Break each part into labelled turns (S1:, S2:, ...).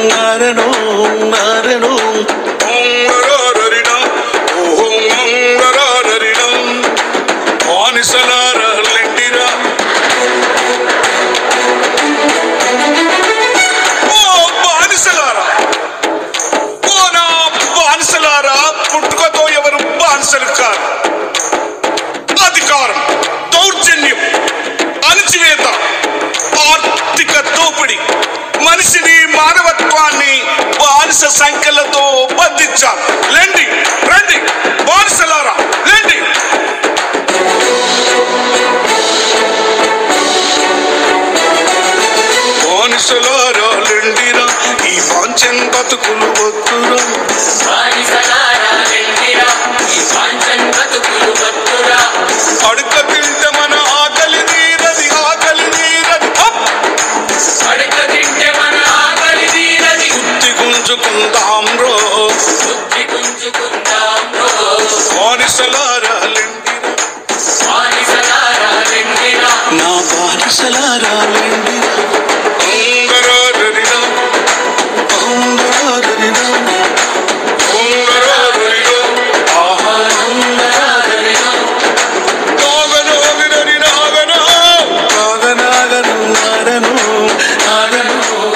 S1: నారనో నారనో బానిసలారా లెండిరా ఓ బానిసలారా ఓ నా బానిసలారా పుట్టుకతో ఎవరు బానిసలు కాదు అధికారం దౌర్జన్యం అణచివేత ఆర్థిక దోపిడి మనిషిని మానవత్వాన్ని బానిస సంఖ్యలతో బంధించారు లెండి రండి బానిసలారా లెండి బానిసలారా లెండిరా ఈ వాంఛన్ బతుకులు వద్దురా
S2: బానిసలారా వెండిరా, ఈ వాంఛన్ బతుకులు వద్దురా.
S1: అడుక తింటే మన ఆకలి తీరది ఆకలి తీరది హప్!
S2: అడక తింటే మన ఆకలి తీరది.
S1: బుద్ధి గుంజుకుందాం రో
S2: బుద్ధి గుంజుకుందాం రో.
S1: బానిసలారా లెండిరా
S2: బానిసలారా వెండిరా,
S1: నా బానిసలారా లెండిరా ఉంగరారరిరా, ఉంగరారరిరా, ఉంగరారరిరా, ఆహా,
S2: ఉంగరారరిరా.
S1: నాగనాగనరి నాగనా, నాగనాగను నారను, నాగను.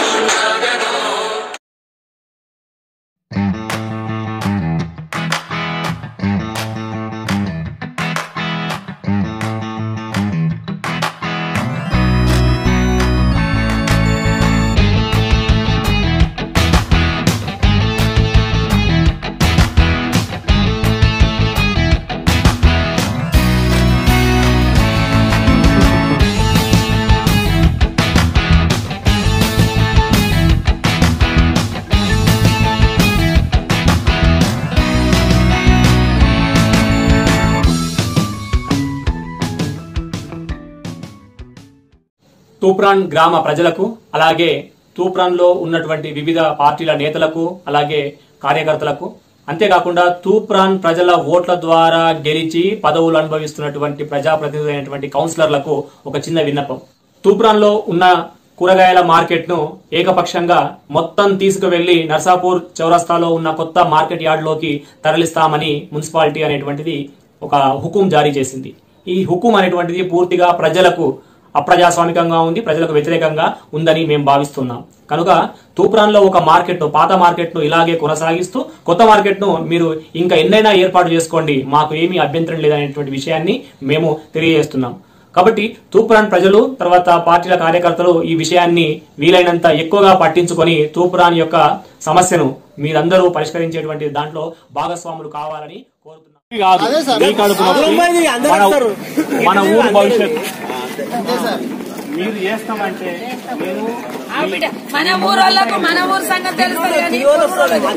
S3: తూప్రాన్ గ్రామ ప్రజలకు అలాగే తూప్రాన్లో ఉన్నటువంటి వివిధ పార్టీల నేతలకు అలాగే కార్యకర్తలకు అంతేకాకుండా తూప్రాన్ ప్రజల ఓట్ల ద్వారా గెలిచి పదవులు అనుభవిస్తున్నటువంటి ప్రజాప్రతినిధులు అయినటువంటి కౌన్సిలర్లకు ఒక చిన్న విన్నపం తూప్రాన్లో ఉన్న కూరగాయల మార్కెట్ ను ఏకపక్షంగా మొత్తం తీసుకువెళ్లి నర్సాపూర్ చౌరస్తాలో ఉన్న కొత్త మార్కెట్ యార్డ్లోకి తరలిస్తామని మున్సిపాలిటీ అనేటువంటిది ఒక హుకుం జారీ చేసింది ఈ హుకుం అనేటువంటిది పూర్తిగా ప్రజలకు అప్రజాస్వామికంగా ఉంది ప్రజలకు వ్యతిరేకంగా ఉందని మేము భావిస్తున్నాం కనుక తూప్రాన్లో ఒక మార్కెట్ ను పాత మార్కెట్ ను ఇలాగే కొనసాగిస్తూ కొత్త మార్కెట్ ను మీరు ఇంకా ఎన్నైనా ఏర్పాటు చేసుకోండి మాకు ఏమీ అభ్యంతరం లేదనేటువంటి విషయాన్ని మేము తెలియజేస్తున్నాం కాబట్టి తూప్రాన్ ప్రజలు తర్వాత పార్టీల కార్యకర్తలు ఈ విషయాన్ని వీలైనంత ఎక్కువగా పట్టించుకొని తూప్రాన్ యొక్క సమస్యను మీరందరూ పరిష్కరించేటువంటి దాంట్లో భాగస్వాములు కావాలని కోరుతున్నాం కాదు మీ కడుపు నొప్పి, మన- మన ఊరు భవిష్యత్తు మీరు చేస్తామంటే నేను
S4: ఆ బిడ్డ, మన ఊరోళ్ళకు మన ఊరు సంగతి తెలుస్తుంది కానీ ఊరోళ్ళకి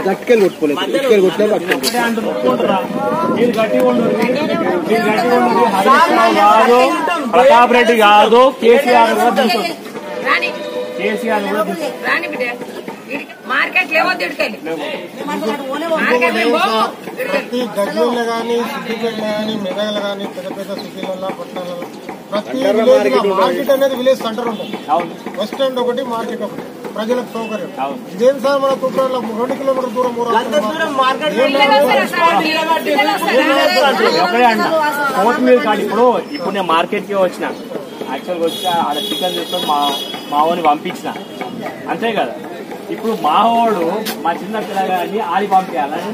S3: ఒకటే అంటున్నా, ఒప్పుకుంటున్నా. మీరు గట్టిగా ఉండుర్రి. మీరు గట్టిగా ఉండుర్రి. హరీష్ రావు కాదు ప్రతాప్ రెడ్డి కాదు కేసీఆర్ కూడా తీసుకొచ్చు
S4: రాని
S3: కేసీఆర్ కూడా తీసుకొచ్చు
S4: రాని బిడ్డ ఈడికి మార్కెట్ లేవో తిడికెళ్ళి మార్కెట్ మేము పోము.
S5: ప్రతి గజ్వేల్లో కానీ సిద్దిపేటలో కానీ మెదగలు కానీ పెద్ద పెద్ద సిటీలలో పట్టణాలలో ప్రతి విలేజ్ లో మార్కెట్ అనేది విలేజ్ సెంటర్ ఉంటుంది
S3: అవును
S5: బస్ స్టాండ్ ఒకటి మార్కెట్ ఒకటి ప్రజలకు సౌకర్యం
S3: అవును.
S5: ఇదేం సార్ మన తూప్రాన్లో రెండు కిలోమీటర్ దూరం ఊరు
S4: పిల్లలు వస్తారా సార్? పిల్లలు వస్తారా?
S3: ఒకటే అంట కొత్తిమీర కాదు ఇప్పుడు ఇప్పుడు నేను మార్కెట్ కి వచ్చిన యాక్చువల్గా వచ్చి ఆడ చికెన్ తీసుకొని మా మావోని పంపించిన అంతే కదా ఇప్పుడు మావోడు మా చిన్న పిల్లగాన్ని ఆడి పంపించాలని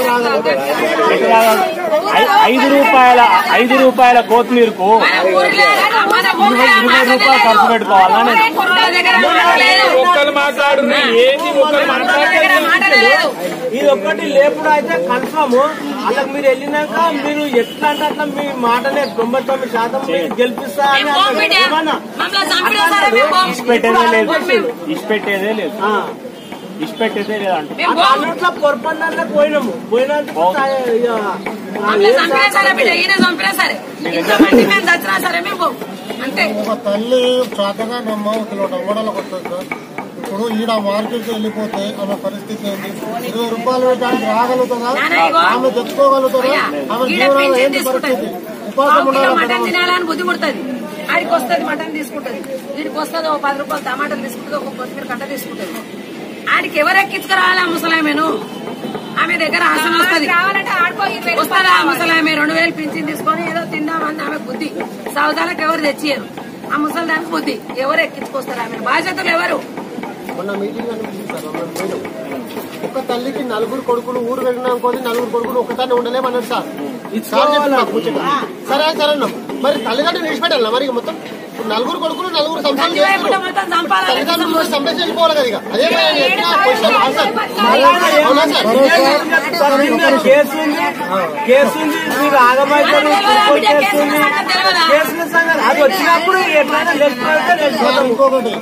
S3: ఐదు రూపాయల ఐదు రూపాయల కొత్తిమీరకు
S4: మన ఊర్లో మన ఊర్లో
S3: ఇరవై ఇరవై రూపాయలు ఖర్చు పెట్టుకోవాలా నేను?
S4: మన కుర్రోళ్ళ దగ్గర మాట లేదు.
S6: ఒక్కరు మాట్లాడు ఏంది ఒక్కరు
S4: మన కుర్రోళ్ళ దగ్గర మాట లేదు.
S6: ఇది ఒక్కటి లేపుడు అయితే కన్ఫర్మ్ అలా మీరు వెళ్ళినాక మీరు ఎట్లా అంటే అట్లా మీ మాటనే తొంభై తొమ్మిది శాతం మీరు గెలిపిస్తా అని
S4: మేము పోము
S6: అన్నాడు.
S4: బిడ్డ.
S6: ఏమన్నా?
S4: మమ్మల్ని చంపేస్తారా మేము పోము.
S3: ఇష్టపెట్టేదే లేదు ఇష్టపెట్టేదే లేదు
S6: ఆ.
S3: ఇష్టపెట్టేదే లేదు అంట
S4: మేము
S6: అట్లా
S4: పోము.
S6: అన్నట్ల పొరపడిన పోయినాము పోయినందుకు ఇక, ఆ,
S4: మమ్మల్ని
S6: ఏం
S4: చంపినా సరే
S6: చేస్తాం?
S4: బిడ్డ ఈయన చంపినా సరే ఇంతమంది మేము చచ్చినా సరే మేము పోము అంతే
S5: ఒక తల్లి చేతగా నమ్మ కిలో టమాటాలకు వస్తుంది సార్ ఇప్పుడు ఈడ మార్కెట్ వెళ్ళిపోతే ఆమె పరిస్థితి ఏంటి ఇరవై రూపాయలు పెట్టడానికి రాగలుగుతుందా
S4: నాన్న ఇగో.
S5: ఆమె తెచ్చుకోగలుగుతుందా
S4: అయ్యా,
S5: ఆమె
S4: ఈడ
S5: జీవనాలు
S4: పెన్షన్
S5: ఏంటి
S4: తీసుకుంటది
S5: పరిస్థితి ఉపాసం
S4: పావు కిలో
S5: ఉండాలి
S4: మటన్
S5: కదా.
S4: తినాలని బుద్ధి పుడుతుంది ఆడికి వస్తుంది మటన్ తీసుకుంటది వీడికి వస్తుంది ఒక పది రూపాయలు టమాటాలు తీసుకుంటుంది ఒక కొత్తిమీర కట్ట తీసుకుంటుంది ఆడికి ఎవరు ఎక్కించుకురావాలి ఆ ముసలామెను ఆమె దగ్గర ఆసనం వస్తుంది
S7: రావాలంటే ఆడుకోయి
S4: వస్తుందా ఆ ముసలామె రెండు వేలు పింఛన్ తీసుకొని ఏదో తిందామని ఆమె బుద్ధి సౌదాలకు ఎవరు తెచ్చియరు ఆ ముసలి దానికి బుద్ధి ఎవరు ఎక్కించుకొస్తారు ఆమె బాధ్యతలు ఎవరు
S5: మొన్న మీటింగ్ అనిపించింది సార్ మనం పోయినాం. ఒక తల్లికి నలుగురు కొడుకులు ఊరు వెళ్ళినా అనుకోని నలుగురు కొడుకులు ఒక్కతానే ఉండలేమన్నాడు సార్ సార్ చెప్పి నాకు కూర్చోండి. సరే సరే అన్నాం మరి తల్లిదండ్రులు విడిచిపెట్టాలి మరి ఇక మొత్తం ఇప్పుడు నలుగురు కొడుకులు నలుగురు సంసారం
S4: ప్రతి వైపున
S5: చేస్తున్నారు.
S4: మొత్తం చంపాలని
S5: తల్లిదండ్రులు కూడా సంపేసి వెళ్ళిపోవాలి కదా ఇక అదే మరి ఆయన ఎట్లా క్వశ్చన్ ఆన్సర్ అవునా సార్
S6: కేసు ఉంది కేసు ఉంది మీరు ఆగమైతారు ఫుట్బాల్ కేసు ఉంది కేసుల సంగతి అది వచ్చినప్పుడు ఎట్లయినా లేచిపోతే
S5: సార్,
S6: లేచిపోతాం
S5: ఇంకొకటి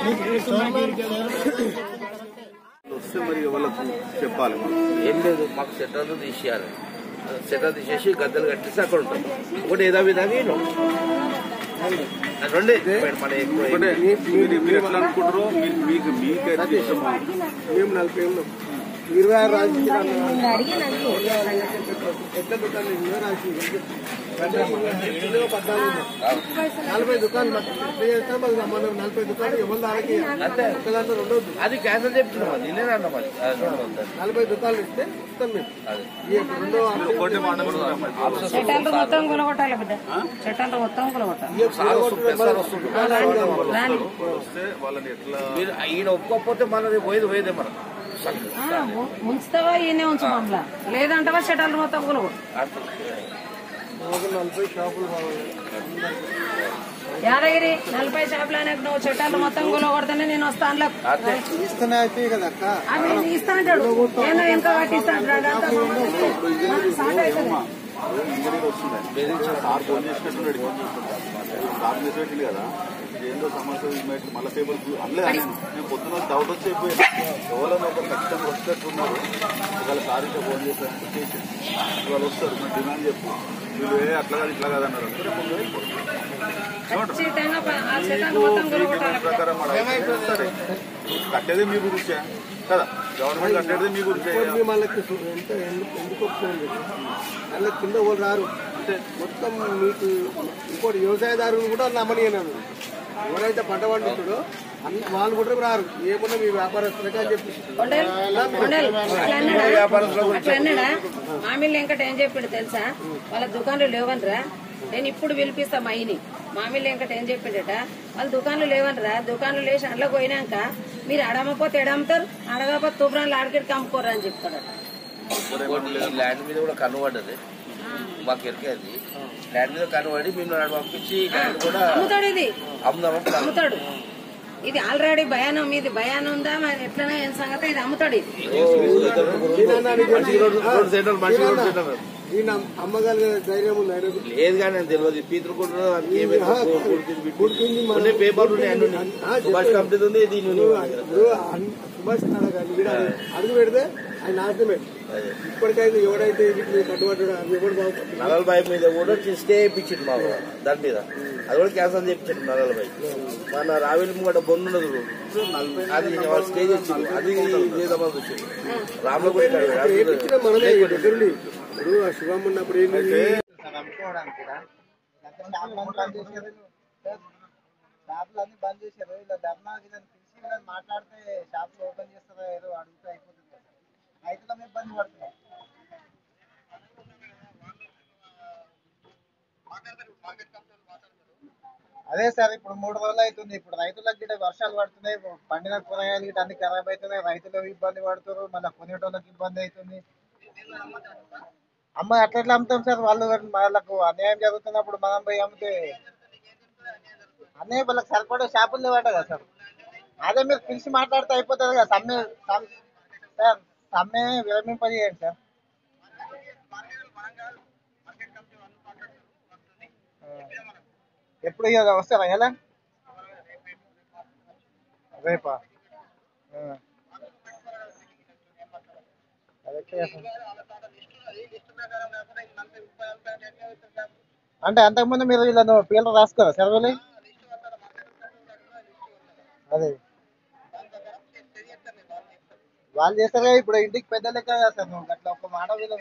S8: వస్తే మరి వాళ్ళకు చెప్పాలి మనం
S9: ఏం లేదు మాకు సెటర్ తీసేయాలి సెటర్ తీసేసి గద్దెలు కట్టేసి అక్కడ ఉంటాం ఒకటి ఏదో విధంగా ఈయన. రెండే మన ఎక్కువ
S8: ఒకటే మీరు మీరు ఎట్లా అనుకుంటారో మీ- మీకు మీకైతే ఇష్టమా
S5: మేము నలభై ఉన్నాం ఇరవై ఆరు రాజకీయాలు నలభై దుకాణాలు మాకు ఎట్లా చేస్తాం అది మనం నలభై దుకాణాలు ఎవరి దానికి ఒక్క దాంట్లో రెండు వద్దు.
S9: అది క్యాన్సల్ చెప్తున్నాం నేనే అన్నా మరి అది రెండు వందలు.
S5: నలభై దుకాణాలు ఇస్తే ఇస్తాం మేము ఈ రెండో
S8: ఒకటి మాట కూడా మరి
S4: చెట్టాలు మొత్తం కొలగొట్టాలి బిడ్డ చెట్టాలు మొత్తం కొలగొట్టాలి
S9: సార్ వస్తుండే, సార్ వస్తుండే.
S4: రాని.
S8: వస్తే వాళ్ళని ఎట్లా
S9: మీరు ఈయన ఒప్పుకోకపోతే మనది పోయేది పోయేదే మనం
S4: ఆ, ఉ- ఉంచుతావా ఈయనే ఉంచు మమ్మల్ని లేదంటావా చెట్టాలు మొత్తం కొలగొట్టు
S5: నలభై షాపులు కావాలి
S4: యాదగిరి నలభై షాపులు అయినా నువ్వు చెట్టాలు మొత్తం కొలగొడితేనే నేను వస్తాను
S5: ఇస్తూనే అయిపోయి కదా అక్క
S4: అవి ఇస్తా అంటాడు ఏమో ఇంకా వాటి ఇస్తా అంటాడు అంతా మమ్మల్ని సాట్ అవుతుంది
S8: ఇంజనీర్ వస్తుంది సార్ ఫోన్ చేసినట్టున్నాడు సార్ మెసేజ్ పెట్టింది కదా ఇది ఏందో సమస్య ఇమ్మేట్ మళ్ళీ పేపర్ అనలేదు నేను నేను పొద్దున డౌట్ వచ్చి అయిపోయాను ఎవరైనా ఒక ఖచ్చితంగా వచ్చేట్టున్నారు ఇవాళ సార్ ఇట్లా ఫోన్ చేశారంటే చేసి ఇవాళ వస్తారు మరి డిమాండ్ చెప్పు వీళ్ళు ఏ అట్లా కాదు ఇట్లా కాదు అన్నారు అంటే ముందు వెళ్ళిపోతారు
S4: ఖచ్చితంగా ప- ఆ చెట్టాలు మొత్తం కొలగొట్టాలి
S8: ప్రకారం మన సరే కట్టేది మీ గురించే కదా గవర్నమెంట్ కట్టేది మీ గురించే
S5: వాళ్ళకి ఎంత ఎందుకు ఎందుకు ఒప్పుకోండి వాళ్ళ కింద వాళ్ళు రారు అంటే మొత్తం మీకు ఇంకోటి వ్యవసాయదారులు కూడా నమ్మనియనాను ఎవరైతే పంట పండిస్తాడో అన్ని వాళ్ళు కూడా రారు ఏమన్నా మీ వ్యాపారస్తులకి అని చెప్పి
S4: కొండల్, కొండల్, అట్లా అన్నాడా? అట్లా అన్నాడా మామిళ్ళు వెంకట ఏం చెప్పాడు తెలుసా వాళ్ళ దుకాణాలు లేవనరా నేను ఇప్పుడు పిలిపిస్తా మా అయిని మామిళ్ళు వెంకట ఏం చెప్పిండట వాళ్ళ దుకాణాలు లేవనరా దుకాణాలు లేచి అందులో పోయినాక మీరు అడమపోతే ఎడమ్ముతారు అడగకపోతే తుబ్రాన్లు ఆడికెడికి అమ్ముకోరు అని చెప్తాడు
S9: ఇంకోటి ఈ ల్యాండ్ మీద కూడా కనుబడ్డది మాకు ఎరికేది ల్యాండ్ మీద కనుబడి మేము నాడు పంపించి ల్యాండ్ కూడా
S4: అమ్ముతాడు ఇది
S9: అమ్ముదామని ప్లాన్.
S4: అమ్ముతాడు ఇది ఆల్రెడీ భయానం ఇది భయానం ఉందా మరి ఎట్లనే ఏం సంగతి ఇది అమ్ముతాడు ఇది
S9: మనిషికి రెండు రెండు సెంటర్లు మనిషికి రెండు సెంటర్లు
S5: ఈయన అమ్మగలిగే ధైర్యం ఉంది ఆయనకు
S9: లేదు కానీ నాకు తెలియదు పీతృకుంటు కొన్ని పేపర్లు ఉన్నాయి అన్ని ఉన్నాయి సుభాష్ కంపెనీ ఉంది దీని ఉంది మా దగ్గర.
S5: ఇప్పుడు అన్- సుభాష్ నాయుడు గారు ఈడ అడుగు పెడితే ఆయన నాశనమే ఇప్పటికైతే ఎవడైతే వీటిని కట్టుబడ్డాడో అది ఎవడు బాగుపడుతుంది
S9: నగలబాయి మీద కూడా స్టే ఇప్పించిండు మా వాడు. దాని మీద అది కూడా క్యాన్సల్ చేయించండి నగలబాయి మన రావేలి ముంగట బొందు ఉన్నది చూడు. అది వాళ్ళు స్టే చేసిండు అది చేద్దామని వచ్చింది రాముల గుడి కాడ.
S5: ఏపించిన మనమే దగ్గరుండి ఇప్పుడు ఆ శివం ఉన్నప్పుడు ఏంటి
S10: షాపులన్నీ బంద్ చేశారు ఇలా ధర్నా గిదని పిలిచి వీళ్ళని మాట్లాడితే షాపులు ఓపెన్ చేస్తారా ఏదో అడిగితే అయిపోతుంది కదా రైతులం ఇబ్బంది పడుతున్నాం అదే సార్ ఇప్పుడు మూడు రోజులు అవుతుంది ఇప్పుడు రైతులకు గిట్ట వర్షాలు పడుతున్నాయి పండిన కూరగాయలు గిట్ట అన్ని ఖరాబ్ అవుతున్నాయి రైతులు ఇబ్బంది పడుతున్నారు మళ్ళీ కొనేటోళ్ళకి ఇబ్బంది అవుతుంది అమ్మ అట్లా ఎట్లా అమ్ముతాం సార్ వాళ్ళు వాళ్ళకు అన్యాయం జరుగుతున్నప్పుడు మనం పోయి అమ్మితే అన్నయ్య వాళ్ళకి సరిపడే షాపులు లేవట కదా సార్ అదే మీరు పిలిచి మాట్లాడితే అయిపోతుంది కదా సమ్మె సమ్- సార్ సమ్మె విరమింపజేయండి సార్ ఆ. ఎప్పుడు ఇక వస్తారా ఎలా రేపా ఆ. అదే చేస్తాం. అంటే అంతకుముందు మీరు ఇలా పేర్లు రాసుకోరా సర్వేలు అదే వాళ్ళు చేస్తారు కదా ఇప్పుడు ఇంటికి పెద్ద లెక్క కదా సార్ నువ్వు అట్లా ఒక మాట వీళ్ళు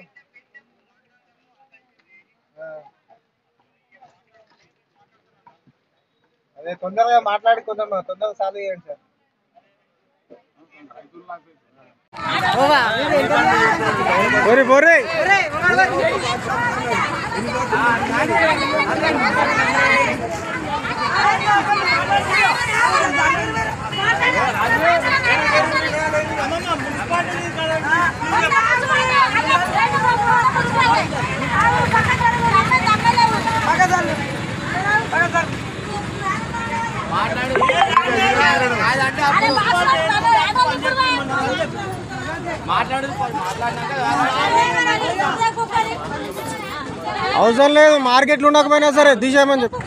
S10: ఆ. అదే తొందరగా మాట్లాడి కొంచెం తొందరగా సాల్వ్ చేయండి సార్
S6: బోరి బోరి అవసరం లేదు మార్కెట్లు ఉండకపోయినా సరే తీసేయమని చెప్పు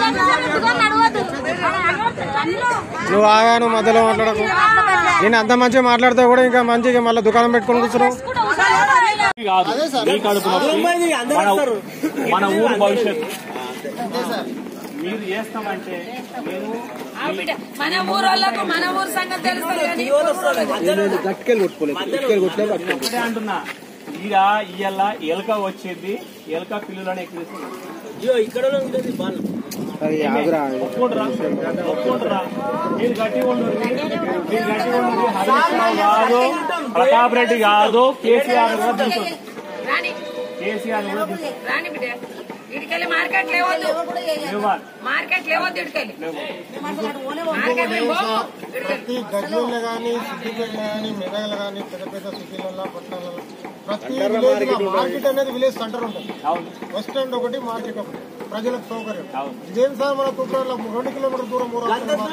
S6: నువ్వు ఆగా నువ్వు మధ్యలో మాట్లాడకు నేను అంత మంచిగా మాట్లాడితే కూడా ఇంకా మంచిగా మళ్ళీ దుకాణం పెట్టుకొని కూర్చున్నావు
S3: కాదు మీ కడుపు నొప్పి, మన ఊ- మన ఊరు భవిష్యత్తు మీరు చేస్తామంటే నేను
S4: మన ఊరోళ్ళకు మన ఊరు సంగతి తెలుస్తుంది కానీ ఈ ఊరోళ్ళకి
S6: గట్టికెళ్ళి కొట్టుకోలేదు గట్టికెళ్ళి కొట్టలేదు
S3: ఒకటే అంటున్నా ఇక ఇయ్యాల ఎలక వచ్చేది ఎలక పిల్లులని ఎక్కువ
S6: అది ఆగురా
S3: ఒప్పుకుంటారా ఒప్పుకుంటారా మీరు గట్టిగా ఉండరు మీరు గట్టిగా ఉండరు హరీష్ రావు కాదు ప్రతాప్ రెడ్డి కాదు కేసీఆర్ కూడా తీసుకొచ్చు
S4: రాని
S3: కేసీఆర్ కూడా తీసుకొచ్చు
S4: రాని బిడ్డ ఇటుకెళ్ళి మార్కెట్ లేవద్దు
S3: ఇవ్వాలి
S4: మార్కెట్ లేవద్దు ఇటుకెళ్ళి మార్కెట్ మేము పోము.
S5: ప్రతి గజ్వేల్ కానీ సిద్దిపేట కానీ మెదగలు కానీ పెద్ద పెద్ద సిటీలలో పట్టణాలలో ప్రతి విలేజ్ లో మార్కెట్ అనేది విలేజ్ సెంటర్ ఉంటుంది
S3: అవును
S5: బస్ స్టాండ్ ఒకటి మార్కెట్ ఒకటి ప్రజలకు సౌకర్యం
S3: అవును.
S5: ఇదేం సార్ మన తుట్టాల రెండు కిలోమీటర్ దూరం ఊరు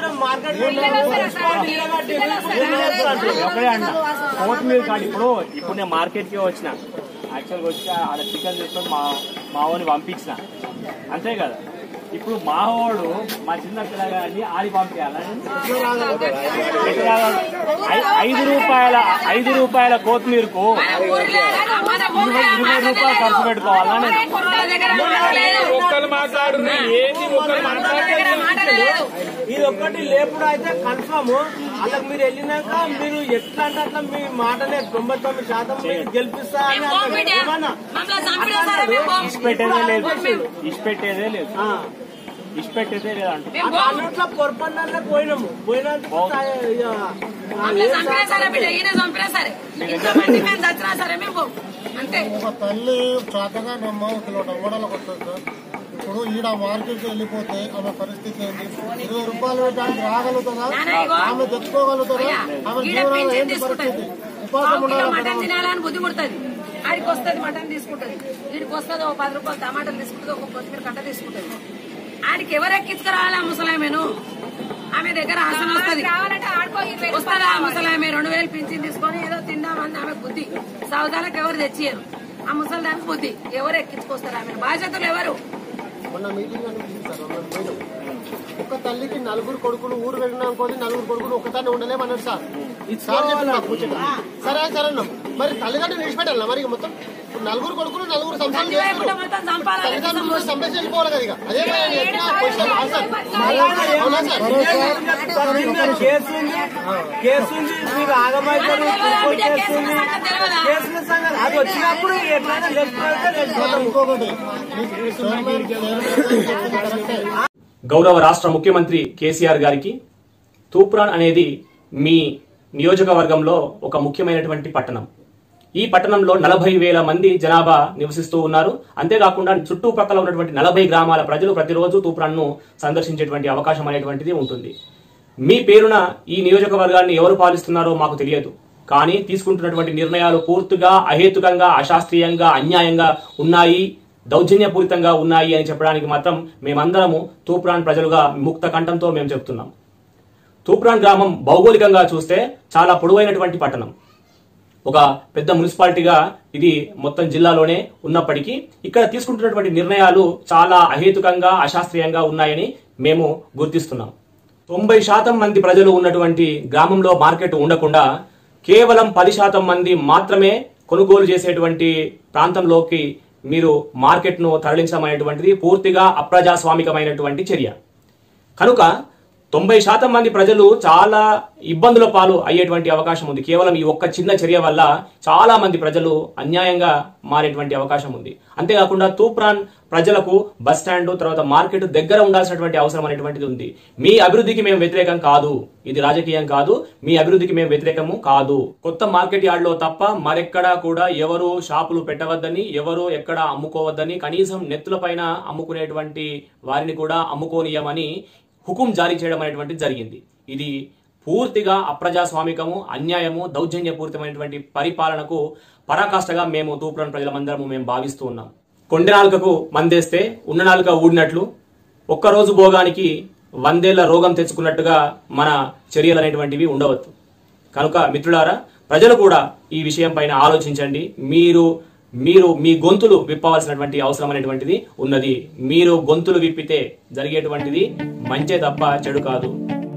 S3: ఒకటే అన్న కొత్తిమీర కాదు ఇప్పుడు ఇప్పుడు నేను మార్కెట్ కి వచ్చిన యాక్చువల్గా వచ్చి ఆడ చికెన్ తీసుకొని మా మావోని పంపించిన అంతే కదా ఇప్పుడు మావోడు మా చిన్న పిల్లగాన్ని ఆడి పంపించాలని ఐదు రూపాయల ఐదు రూపాయల కొత్తిమీరకు
S4: మన ఊర్లో
S3: ఇరవై ఇరవై రూపాయలు ఖర్చు పెట్టుకోవాలా నేను
S4: కుర్రోళ్ళ దగ్గర మాట లేదు.
S1: ఒక్కరు మాట్లాడు ఏంది ఒక్కరు
S4: కుర్రోళ్ళ దగ్గర మాట లేదు.
S6: ఇది ఒక్కటి లేపుడు అయితే కన్ఫర్మ్ అలా మీరు వెళ్ళినాక మీరు ఎట్లా అంటే అట్లా మీ మాటనే తొంభై తొమ్మిది శాతం మీరు గెలిపిస్తా అని
S4: మేము పోము
S6: అంటారు.
S4: బిడ్డ.
S6: ఏమన్నా?
S4: మమ్మల్ని చంపేస్తారా మేము పోము.
S3: ఇష్టపెట్టేదే లేదు ఇష్టపెట్టేదే లేదు
S6: ఆ.
S3: ఇష్టపెట్టేదే లేదు అంట
S4: మేము పోము.
S6: అన్నట్లో పొరపడిన పోయినాము పోయినందుకు
S4: మమ్మల్ని చంపేస్తారా బిడ్డ ఈయన చంపినా సరే ఇంతమంది మేము చచ్చినా సరే మేము పోము. అంతే
S5: ఒక తల్లి చేతగా నమ్మ కిలో టమాటాలకు వస్తుంది సార్ ఇప్పుడు ఈడ మార్కెట్ వెళ్ళిపోతే ఆమె పరిస్థితి ఏంటి ఇరవై రూపాయలు పెట్టడానికి రాగలుగుతుందా
S4: నాన్న ఇగో.
S5: ఆమె తెచ్చుకోగలుగుతుందా
S4: అయ్యా,
S5: ఆమె
S4: ఈడ
S5: జీవనాలు
S4: పింఛన్
S5: ఏంటి
S4: తీసుకుంటది
S5: పరిస్థితి ఉపాసం
S4: పావు కిలో
S5: ఉండాలి
S4: మటన్ తినాలని బుద్ధి పుడుతుంది ఆడికి వస్తుంది మటన్ తీసుకుంటది వీడికి వస్తుంది ఒక పది రూపాయలు టమాటాలు తీసుకుంటుంది ఒక కొత్తిమీర కట్ట తీసుకుంటది ఆడికి ఎవరు ఎక్కించుకురావాలి ఆ ముసలామెను ఆమె దగ్గర ఆసన వస్తుంది వస్తుందా ఆ ముసలామె రెండు వేలు పింఛన్ తీసుకొని ఏదో తిందామని ఆమె బుద్ధి సౌదాలకు ఎవరు తెచ్చియరు ఆ ముసలి దానికి బుద్ధి ఎవరు ఎక్కించుకొస్తారు ఆమె బాధ్యతలు ఎవరు
S5: మొన్న మీటింగ్ అనిపించింది సార్ మొన్న పోయినాం. ఒక తల్లికి నలుగురు కొడుకులు ఊరు వెళ్ళినా అనుకోని నలుగురు కొడుకులు ఒకసారి ఉండలేమన్నాడు సార్ సార్ చెప్పి మాకు కూర్చుంటే సరే సరే అన్నాం మరి తల్లిదండ్రులు విడిచిపెట్టాలి మరి ఇక మొత్తం ఇప్పుడు నలుగురు కొడుకులు నలుగురు సంసారం
S4: ప్రతి వైపున
S5: చేస్తున్నారు
S4: మొత్తం చంపాలని
S5: తల్లిదండ్రులు కూడా సంపేసి వెళ్ళిపోవాలి కదా ఇక అదే మరి ఆయన ఎట్లా క్వశ్చన్ ఆన్సర్ అవునా సార్
S6: కేసు ఉంది కేసు ఉంది మీరు ఆగమైతారు ఫుట్బాల్ కేసు ఉంది కేసుల సంగతి అది వచ్చినప్పుడు ఎట్లయినా గెలిచిపోతే గెలిచిపోతాము
S5: ఇంకొకటి మీకు చైర్మన్ చైర్మన్ చెప్పింది కరెక్టే
S3: గౌరవ రాష్ట్ర ముఖ్యమంత్రి కేసీఆర్ గారికి తూప్రాన్ అనేది మీ నియోజకవర్గంలో ఒక ముఖ్యమైనటువంటి పట్టణం ఈ పట్టణంలో నలభై వేల మంది జనాభా నివసిస్తూ ఉన్నారు అంతేకాకుండా చుట్టుపక్కల ఉన్నటువంటి నలభై గ్రామాల ప్రజలు ప్రతిరోజు తూప్రాన్ను సందర్శించేటువంటి అవకాశం అనేటువంటిది ఉంటుంది మీ పేరున ఈ నియోజకవర్గాన్ని ఎవరు పాలిస్తున్నారో మాకు తెలియదు కానీ తీసుకుంటున్నటువంటి నిర్ణయాలు పూర్తిగా అహేతుకంగా అశాస్త్రీయంగా అన్యాయంగా ఉన్నాయి దౌర్జన్యపూరితంగా ఉన్నాయి అని చెప్పడానికి మాత్రం మేమందరము తూప్రాన్ ప్రజలుగా ముక్త కంఠంతో మేము చెప్తున్నాం తూప్రాన్ గ్రామం భౌగోళికంగా చూస్తే చాలా పొడవైనటువంటి పట్టణం ఒక పెద్ద మున్సిపాలిటీగా ఇది మొత్తం జిల్లాలోనే ఉన్నప్పటికీ ఇక్కడ తీసుకుంటున్నటువంటి నిర్ణయాలు చాలా అహేతుకంగా అశాస్త్రీయంగా ఉన్నాయని మేము గుర్తిస్తున్నాం తొంభై శాతం మంది ప్రజలు ఉన్నటువంటి గ్రామంలో మార్కెట్ ఉండకుండా కేవలం పది శాతం మంది మాత్రమే కొనుగోలు చేసేటువంటి ప్రాంతంలోకి మీరు మార్కెట్ను తరలించడం అనేటువంటిది పూర్తిగా అప్రజాస్వామికమైనటువంటి చర్య కనుక తొంభై శాతం మంది ప్రజలు చాలా ఇబ్బందుల పాలు అయ్యేటువంటి అవకాశం ఉంది కేవలం ఈ ఒక్క చిన్న చర్య వల్ల చాలా మంది ప్రజలు అన్యాయంగా మారేటువంటి అవకాశం ఉంది అంతేకాకుండా తూప్రాన్ ప్రజలకు బస్ స్టాండ్ తర్వాత మార్కెట్ దగ్గర ఉండాల్సినటువంటి అవసరం అనేటువంటిది ఉంది మీ అభివృద్ధికి మేము వ్యతిరేకం కాదు ఇది రాజకీయం కాదు మీ అభివృద్ధికి మేము వ్యతిరేకము కాదు కొత్త మార్కెట్ యార్డ్ లో తప్ప మరెక్కడా కూడా ఎవరు షాపులు పెట్టవద్దని ఎవరు ఎక్కడ అమ్ముకోవద్దని కనీసం నెత్తుల పైన అమ్ముకునేటువంటి వారిని కూడా అమ్ముకోనియమని హుకుం జారీ చేయడం అనేటువంటిది జరిగింది ఇది పూర్తిగా అప్రజాస్వామికము అన్యాయము దౌర్జన్యపూరితమైనటువంటి పరిపాలనకు పరాకాష్ఠగా మేము తూపురం ప్రజలమందరము మేము భావిస్తూ ఉన్నాం కొండె నాలుకకు మందేస్తే ఉన్న నాలుక ఊడినట్లు ఒక్కరోజు భోగానికి వందేళ్ల రోగం తెచ్చుకున్నట్టుగా మన చర్యలు అనేటువంటివి ఉండవచ్చు కనుక మిత్రులారా ప్రజలు కూడా ఈ విషయం పైన ఆలోచించండి మీరు మీరు మీ గొంతులు విప్పవలసినటువంటి అవసరం అనేటువంటిది ఉన్నది మీరు గొంతులు విప్పితే జరిగేటువంటిది మంచే తప్ప చెడు కాదు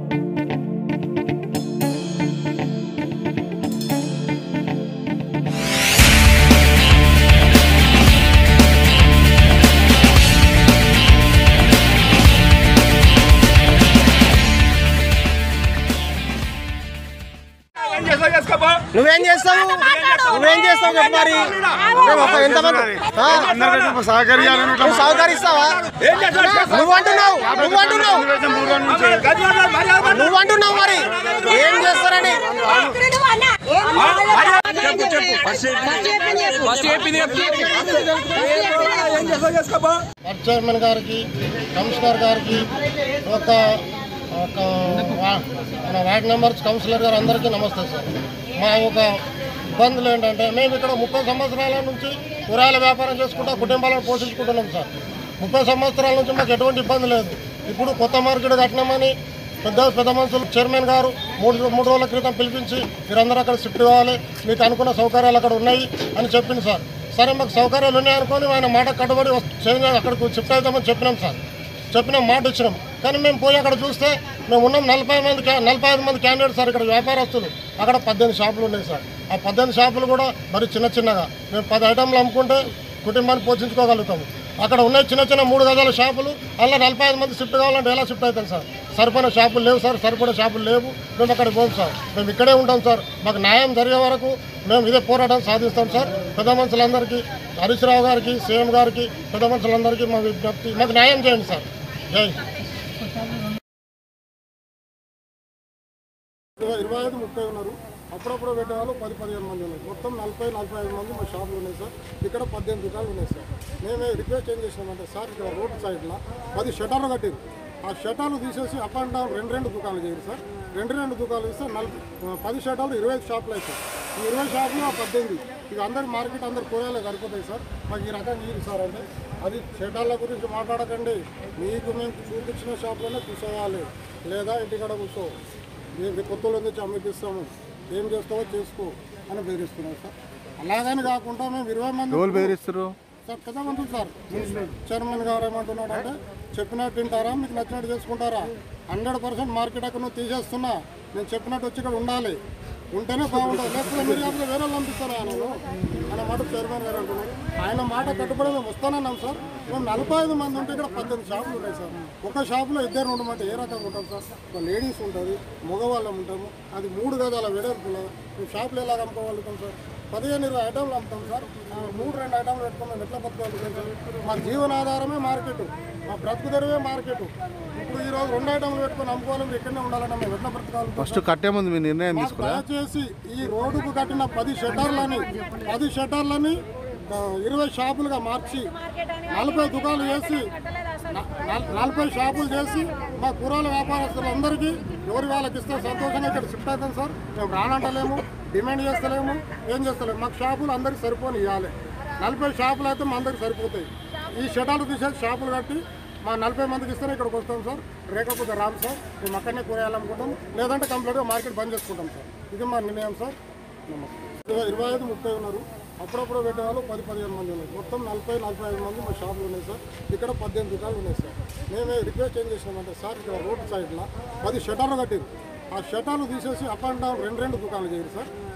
S5: నువ్వేం చేస్తావు నువ్వేం చేస్తావు చెప్పు మరి మేము ఒక ఎంతమంది ఆ? నువ్వు సహకరిస్తావా నువ్వు అంటున్నావు నువ్వు అంటున్నావు నువ్వు అంటున్నావు మరి ఏం చేస్తారని వైస్ చైర్మన్ గారికి కమిషనర్ గారికి ఒక ఒక వా- మన వార్డ్ మెంబర్స్ కౌన్సిలర్ గారు అందరికీ నమస్తే సార్ మా యొక్క ఇబ్బందులు ఏంటంటే మేము ఇక్కడ ముప్పై సంవత్సరాల నుంచి కూరగాయల వ్యాపారం చేసుకుంటా కుటుంబాలను పోషించుకుంటున్నాం సార్ ముప్పై సంవత్సరాల నుంచి మాకు ఎటువంటి ఇబ్బంది లేదు ఇప్పుడు కొత్త మార్కెట్ కట్టినామని పెద్ద పెద్ద మనుషులు చైర్మన్ గారు మూడు మూడు రోజుల క్రితం పిలిపించి మీరందరూ అక్కడ షిఫ్ట్ కావాలి మీకు అనుకున్న సౌకర్యాలు అక్కడ ఉన్నాయి అని చెప్పింది సార్ సరే మాకు సౌకర్యాలు ఉన్నాయనుకొని ఆయన మాట కట్టుబడి వస్తు- చేంజ్ అక్కడికి షిఫ్ట్ అవుతామని చెప్పినాం సార్ చెప్పిన మాట ఇచ్చినాం కానీ మేము పోయి అక్కడ చూస్తే మేము ఉన్నాం నలభై మంది క్యా- నలభై ఐదు మంది క్యాండిడేట్ సార్ ఇక్కడ వ్యాపారస్తులు అక్కడ పద్దెనిమిది షాపులు ఉన్నాయి సార్ ఆ పద్దెనిమిది షాపులు కూడా మరి చిన్న చిన్నగా మేము పది ఐటమ్లు అమ్ముకుంటే కుటుంబాన్ని పోషించుకోగలుగుతాము అక్కడ ఉన్నాయి చిన్న చిన్న మూడు గజాల షాపులు అలా నలభై ఐదు మంది షిఫ్ట్ కావాలంటే ఎలా షిఫ్ట్ అవుతాం సార్ సరిపడిన షాపులు లేవు సార్ సరిపడిన షాపులు లేవు మేము అక్కడ పోం సార్ మేము ఇక్కడే ఉంటాం సార్ మాకు న్యాయం జరిగే వరకు మేము ఇదే పోరాటం సాధిస్తాం సార్ పెద్ద మనుషులందరికీ హరీష్ రావు గారికి సీఎం గారికి పెద్ద మనుషులందరికీ మా విజ్ఞప్తి మాకు న్యాయం చేయండి సార్ జై ఇరవై ఐదు ముప్పై ఉన్నారు అప్పుడప్పుడు పెట్టే వాళ్ళు పది పదిహేను మంది ఉన్నారు మొత్తం నలభై నలభై ఐదు మంది మా షాపులు ఉన్నాయి సార్ ఇక్కడ పద్దెనిమిది దుకాణాలు ఉన్నాయి సార్ మేమే రిక్వెస్ట్ ఏం చేసినామంటే సార్ ఇక్కడ రోడ్ సైడ్లో పది షటర్లు కట్టింది ఆ షటర్లు తీసేసి అప్ అండ్ డౌన్ రెండు రెండు దుకాణాలు చేయరు సార్ రెండు రెండు దుకాణాలు ఇస్తే నలభై పది షటర్లు ఇరవై ఐదు షాపులు అవుతాయి ఈ ఇరవై షాపులు ఆ పద్దెనిమిది ఇక అందరి మార్కెట్ అందరు కూరగాయలు సరిపోతాయి సార్ మాకు ఈ రకంగా ఇరు సార్ అంటే అది షటర్ల గురించి మాట్లాడకండి మీకు మేము చూపించిన షాప్లోనే కూర్చోవాలి లేదా ఇంటికాడ కూర్చో మేము కొత్తలో తెచ్చి అమ్మిపిస్తాము ఏం చేస్తావో చేసుకో అని బెదిరిస్తున్నాం సార్ అలాగని కాకుండా మేము ఇరవై మంది
S8: ఎవరు బెదిరిస్తారు
S5: సార్ పెద్ద మంత్రులు సార్ చైర్మన్ గారు ఏమంటున్నాడు అంటే చెప్పినట్టు వింటారా మీకు నచ్చినట్టు చేసుకుంటారా హండ్రెడ్ పర్సెంట్ మార్కెట్ అక్కడ నువ్వు తీసేస్తున్నా నేను చెప్పినట్టు వచ్చి ఇక్కడ ఉండాలి ఉంటేనే బాగుంటుంది లేకపోతే మీరు కాకపోతే వేరే వాళ్ళు పంపిస్తారా నేను ఆయన మాట చైర్మన్ గారు అంటున్నారు ఆయన మాట కట్టుబడి మేము వస్తానన్నాం సార్ మేము నలభై ఐదు మంది ఉంటే ఇక్కడ పద్దెనిమిది షాపులు ఉన్నాయి సార్ ఒక షాపులో ఇద్దరు ఉండమంటే ఏ రకంగా ఉంటాం సార్ ఒక లేడీస్ ఉంటుంది మగవాళ్ళం ఉంటాము అది మూడు గదాల వెడల్పులో మేము షాపులు ఎలా అమ్ముకోగలుగుతాం సార్ పదిహేను ఇరవై ఐటమ్లు అమ్ముతాం సార్ ఆ మూడు రెండు ఐటమ్లు పెట్టుకుని మేము ఎట్లా బతకగలుగుతాం సార్ మా జీవనాధారమే మార్కెట్ మా బ్రతుకు తెరువే మార్కెట్ ఇప్పుడు ఈ రోజు రెండు ఐటమ్లు పెట్టుకొని అమ్ముకోవాలి ఇక్కడనే ఉండాలంటే మేము ఎట్లా బ్రతకాలి
S8: ఫస్ట్ కట్టే ముందు మీ నిర్ణయం
S5: మాకు
S8: తీసుకురా
S5: దయచేసి ఈ రోడ్డుకు కట్టిన పది షట్టర్లని పది షట్టర్లని ఆ, ఇరవై షాపులుగా మార్చి నలభై దుకాణాలు చేసి న- నల్- నలభై షాపులు చేసి మా కూరల వ్యాపారస్తులందరికీ ఎవరి వాళ్ళకి ఇస్తే సంతోషంగా ఇక్కడ షిఫ్ట్ అవుతాం సార్ మేము రానంటలేము డిమాండ్ చేస్తలేము ఏం చేస్తలేము మాకు షాపులు అందరికి సరిపోని ఇవ్వాలి నలభై షాపులు అయితే మా అందరికి సరిపోతాయి ఈ షటాలు తీసేసి షాపులు కట్టి మా నలభై మందికి ఇస్తేనే ఇక్కడికి వస్తాం సార్ రేకపోతే రాము సార్ మేము అక్కడనే కూరగాయలనుకుంటాం లేదంటే కంప్లీట్గా మార్కెట్ బంద్ చేసుకుంటాం సార్ ఇది మా నిర్ణయం సార్ నమస్తే ఇరవై ఇరవై ఐదు ముప్పై ఉన్నారు అప్పుడప్పుడు పెట్టే వాళ్ళు పది పదిహేను మంది ఉన్నారు మొత్తం నలభై నలభై ఐదు మంది మా షాపులు ఉన్నాయి సార్ ఇక్కడ పద్దెనిమిది దుకాణాలు ఉన్నాయి సార్ మేమే రిక్వెస్ట్ ఏం చేసినామంటే సార్ ఇక్కడ రోడ్ సైడ్లో పది షటర్లు కట్టింది ఆ షటర్లు తీసేసి అప్ అండ్ డౌన్ రెండు రెండు దుకాణాలు చేయరు సార్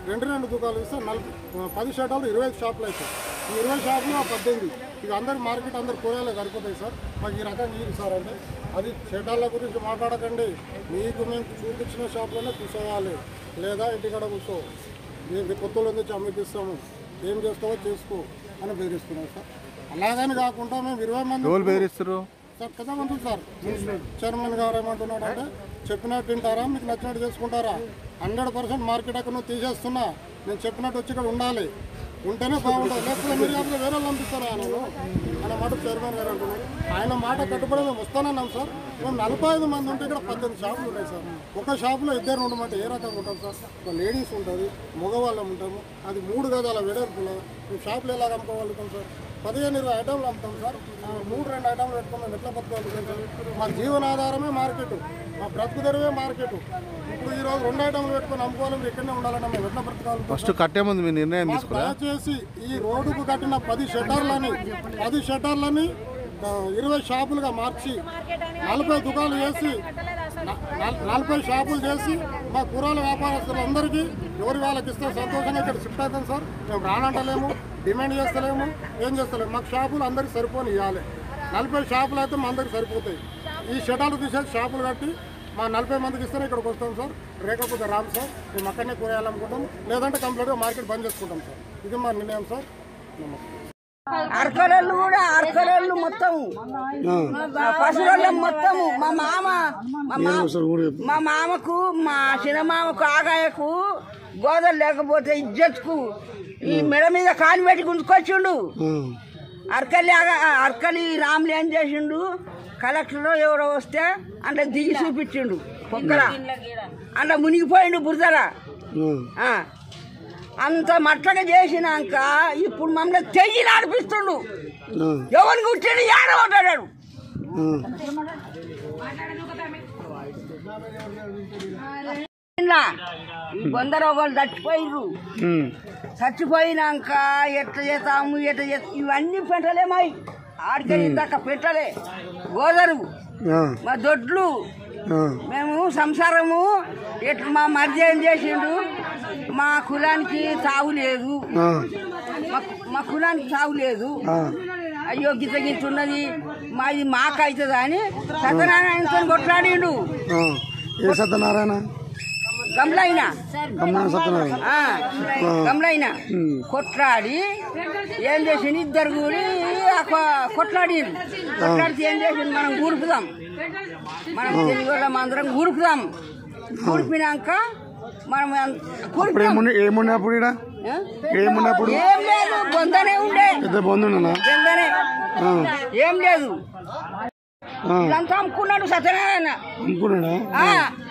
S7: రెండు రెండు దుకాణాలు ఇస్తే నలభై పది షాటాలు ఇరవై ఐదు షాపులు అవుతాయి ఈ ఇరవై షాపులు ఆ పద్దెనిమిది ఇక అందరు మార్కెట్ అందరు కూరగాయలు సరిపోతాయి సార్ మాకు ఈ రకంగా ఇరు సార్ అంటే అది షటాల గురించి మాట్లాడకండి మీకు మేము చూపించిన షాప్లోనే కూర్చోవాలి లేదా ఇంటికాడ కూర్చో మేము కొత్తలో తెచ్చి అమ్మిపిస్తాము ఏం చేస్తావో చేసుకో అని బెదిరిస్తున్నాం సార్ అలాగని కాకుండా మేము ఇరవై మంది
S8: ఎవరు బెదిరిస్తారు
S7: సార్ కదా మంత్రులు సార్ చైర్మన్ గారు ఏమంటున్నాడు అంటే చెప్పినట్టు వింటారా మీకు నచ్చినట్టు చేసుకుంటారా హండ్రెడ్ పర్సెంట్ మార్కెట్ అక్కడ నువ్వు తీసేస్తున్నా నేను చెప్పినట్టు వచ్చి ఇక్కడ ఉండాలి ఉంటేనే బాగుంటుంది లేకపోతే మీరు కాకపోతే వేరే వాళ్ళు పంపిస్తారా నేను ఆయన మాట చైర్మన్ గారు అంటున్నారు ఆయన మాట కట్టుబడి మేము వస్తానన్నాం సార్ మేము నలభై ఐదు మంది ఉంటే ఇక్కడ పద్దెనిమిది షాపులు ఉన్నాయి సార్ ఒక షాపులో ఇద్దరు ఉండమంటే ఏ రకంగా ఉంటాం సార్ ఒక లేడీస్ ఉంటుంది మగవాళ్ళం ఉంటాము అది మూడు గదాల వెడల్పులో మేము షాపులు ఎలా అమ్ముకోగలుగుతాం సార్ పదిహేను ఇరవై ఐటమ్లు అమ్ముతాం సార్ ఆ మూడు రెండు ఐటమ్లు పెట్టుకుని మేము ఎట్లా బతకగలుగుతాం సార్ మా జీవనాధారమే మార్కెట్ మా బ్రతుకు తెరవే మార్కెట్ ఇప్పుడు ఈ రోజు రెండు ఐటమ్లు పెట్టుకొని అమ్ముకోవాలి ఇక్కడనే ఉండాలంటే మేము ఎట్లా బ్రతకాలి
S8: ఫస్ట్ కట్టే ముందు మీ నిర్ణయం
S7: మాకు
S8: తీసుకురా
S7: దయచేసి ఈ రోడ్డుకు కట్టిన పది షట్టర్లని పది షట్టర్లని ఆ, ఇరవై షాపులుగా మార్చి నలభై దుకాణాలు చేసి న- నల్- నలభై షాపులు చేసి మా కూరల వ్యాపారస్తులందరికీ ఎవరి వాళ్ళకి ఇస్తే సంతోషంగా ఇక్కడ షిఫ్ట్ అవుతాం సార్ మేము రానంటలేము డిమాండ్ చేస్తలేము ఏం చేస్తలేము మాకు షాపులు అందరికి సరిపోని ఇవ్వాలి నలభై షాపులు అయితే మా అందరికి సరిపోతాయి ఈ షటాలు తీసేసి షాపులు కట్టి మా నలభై మందికి ఇస్తేనే ఇక్కడికి వస్తాం సార్ లేకపోతే రాము సార్ మేము అక్కడనే కూరగాయలు లేదంటే కంప్లీట్గా మార్కెట్ బంద్ చేసుకుంటాం సార్ ఇది మా నిర్ణయం సార్ నమస్తే
S11: అరకరోళ్ళు కూడా అరకరోళ్ళు మొత్తం పశువుల మొత్తము మా మామ మా మామ మా మామకు మా చిన్నమామకు ఆగాయకు గోదలు లేకపోతే ఇజ్జత్కు ఈ మెడ మీద కాలు పెట్టి గుంజుకొచ్చిండు అరకలి ఆగా అరకలి రాములు ఏం చేసిండు కలెక్టర్ ఎవడో వస్తే అంటే దిగి చూపించిండు పొక్కల అంటే మునిగిపోయిండు బురదరా ఆ. అంత మట్టగా చేసినాక ఇప్పుడు మమ్మల్ని తెయ్యి నడిపిస్తుండు ఎవరికి కూర్చొని ఏడవడ్డాడు ఈ బొందర ఒకళ్ళు చచ్చిపోయిర్రు చచ్చిపోయినాక ఎట్లా చేస్తాము ఎట్లా చేస్తాము ఇవన్నీ పెట్టలే మాయి ఆడికెళ్ళి దాకా పెట్టలే గోదరు మా దొడ్లు మేము సంసారము ఎట్లా మా మధ్య ఏం చేసిండు మా కులానికి తావు లేదు మా- మా కులానికి తావు లేదు అయ్యో గిత గిత ఉన్నది మాది మాకు అవుతుంది అని సత్యనారాయణతో కొట్లాడిండు
S12: ఏ సత్యనారాయణ
S11: గమ్లైనా
S12: గమనం సత్యనారాయణ
S11: ఆ, గమ్లైనా కొట్లాడి ఏం చేసింది ఇద్దరు కూడి కొ- కొట్లాడిండు కొట్లాడితే ఏం చేసింది మనం ఊరుపుదాం మనం తెలుగు వాళ్ళం అందరం ఊరుపుదాం ఊరిపినాక మనం అన్-
S12: ఇప్పుడు
S11: కూరుపుదాం.
S12: ఏముండే ఏమున్నప్పుడు ఈడ
S11: ఆ?
S12: ఏమున్నప్పుడు
S11: ఏం లేదు బొందనే ఉండే
S12: పెద్ద బంధువునా
S11: బొందనే ఏం లేదు ఇదంతా అమ్ముకున్నాడు సత్యనారాయణ
S12: అనుకున్నాడా
S11: ఆ.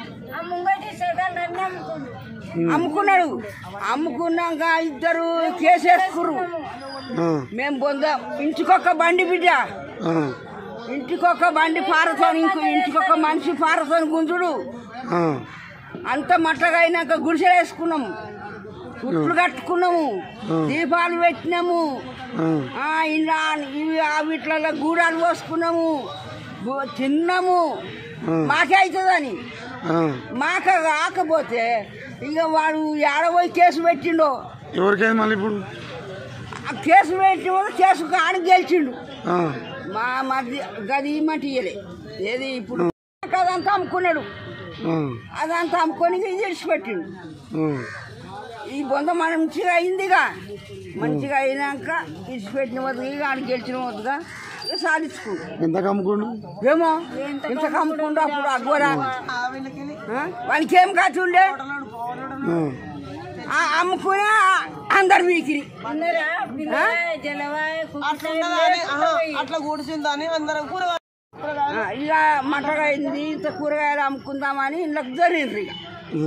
S11: అమ్ముకున్నాడు అమ్ముకున్నాక ఇద్దరు కేసేసుకుర్రు మేము బొంద ఇంటికొక బండి బిడ్డ ఇంటికొక బండి పారతోని ఇంకో ఇంటికొక మనిషి పారతోని గుంజుడు అంత మట్టగా అయినాక గుడిసెలు వేసుకున్నాము చుట్లు కట్టుకున్నాము దీపాలు పెట్టినాము ఆ, ఇలా ఇవి ఆ వీటిలలో గూడాలు పోసుకున్నాము గు- తిన్నాము మాకే అవుతుందని మాక కాకపోతే ఇక వాడు ఏడబోయి కేసు పెట్టిండో
S12: ఎవరికైంది మళ్ళీ ఇప్పుడు
S11: ఆ కేసు పెట్టిన కేసు ఆడి గెలిచిండు
S12: ఆ,
S11: మా మధ్య గది మట్టి ఇయ్యలే ఏది ఇప్పుడు అదంతా అమ్ముకున్నాడు
S12: ఆ,
S11: అదంతా అమ్ముకొని ఇది విడిచిపెట్టిండు
S12: ఆ.
S11: ఈ బొంద మంచిగా అయిందిగా మంచిగా అయినాక విడిచిపెట్టిన వద్దుగా ఇక ఆడికి గెలిచిన వద్దుగా ఇక సాధించుకుండు
S12: ఎంత కమ్ముకోండు
S11: ఏమో ఇంత కమ్ముకుండు అప్పుడు అగ్గోరా వానికి ఏం కాచి ఉండే ఆ, అమ్ముకుని అందరు వీకిరి
S6: అట్లా కూర్చుందని అందరం కూర
S11: ఆ, ఇక మటగా అయింది ఇంత కూరగాయలు అమ్ముకుందామని ఇళ్ళకి జరిగింది ఇక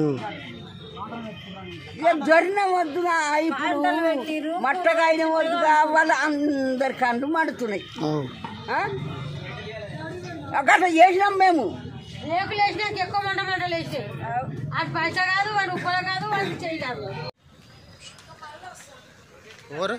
S11: ఇక జరిన వద్దుగా ఇప్పుడు మట్టగా అయిన వద్దుగా వాళ్ళ అందరి కండ్లు మండుతున్నాయి ఆ? అట్లా చేసినాం మేము
S13: రేకులు వేసినాక ఎక్కువ మంట మంటలు వేసి అది పైసా కాదు వాడు ఉప్పల కాదు వాడికి చెయ్యి కాదు
S5: ఎవరు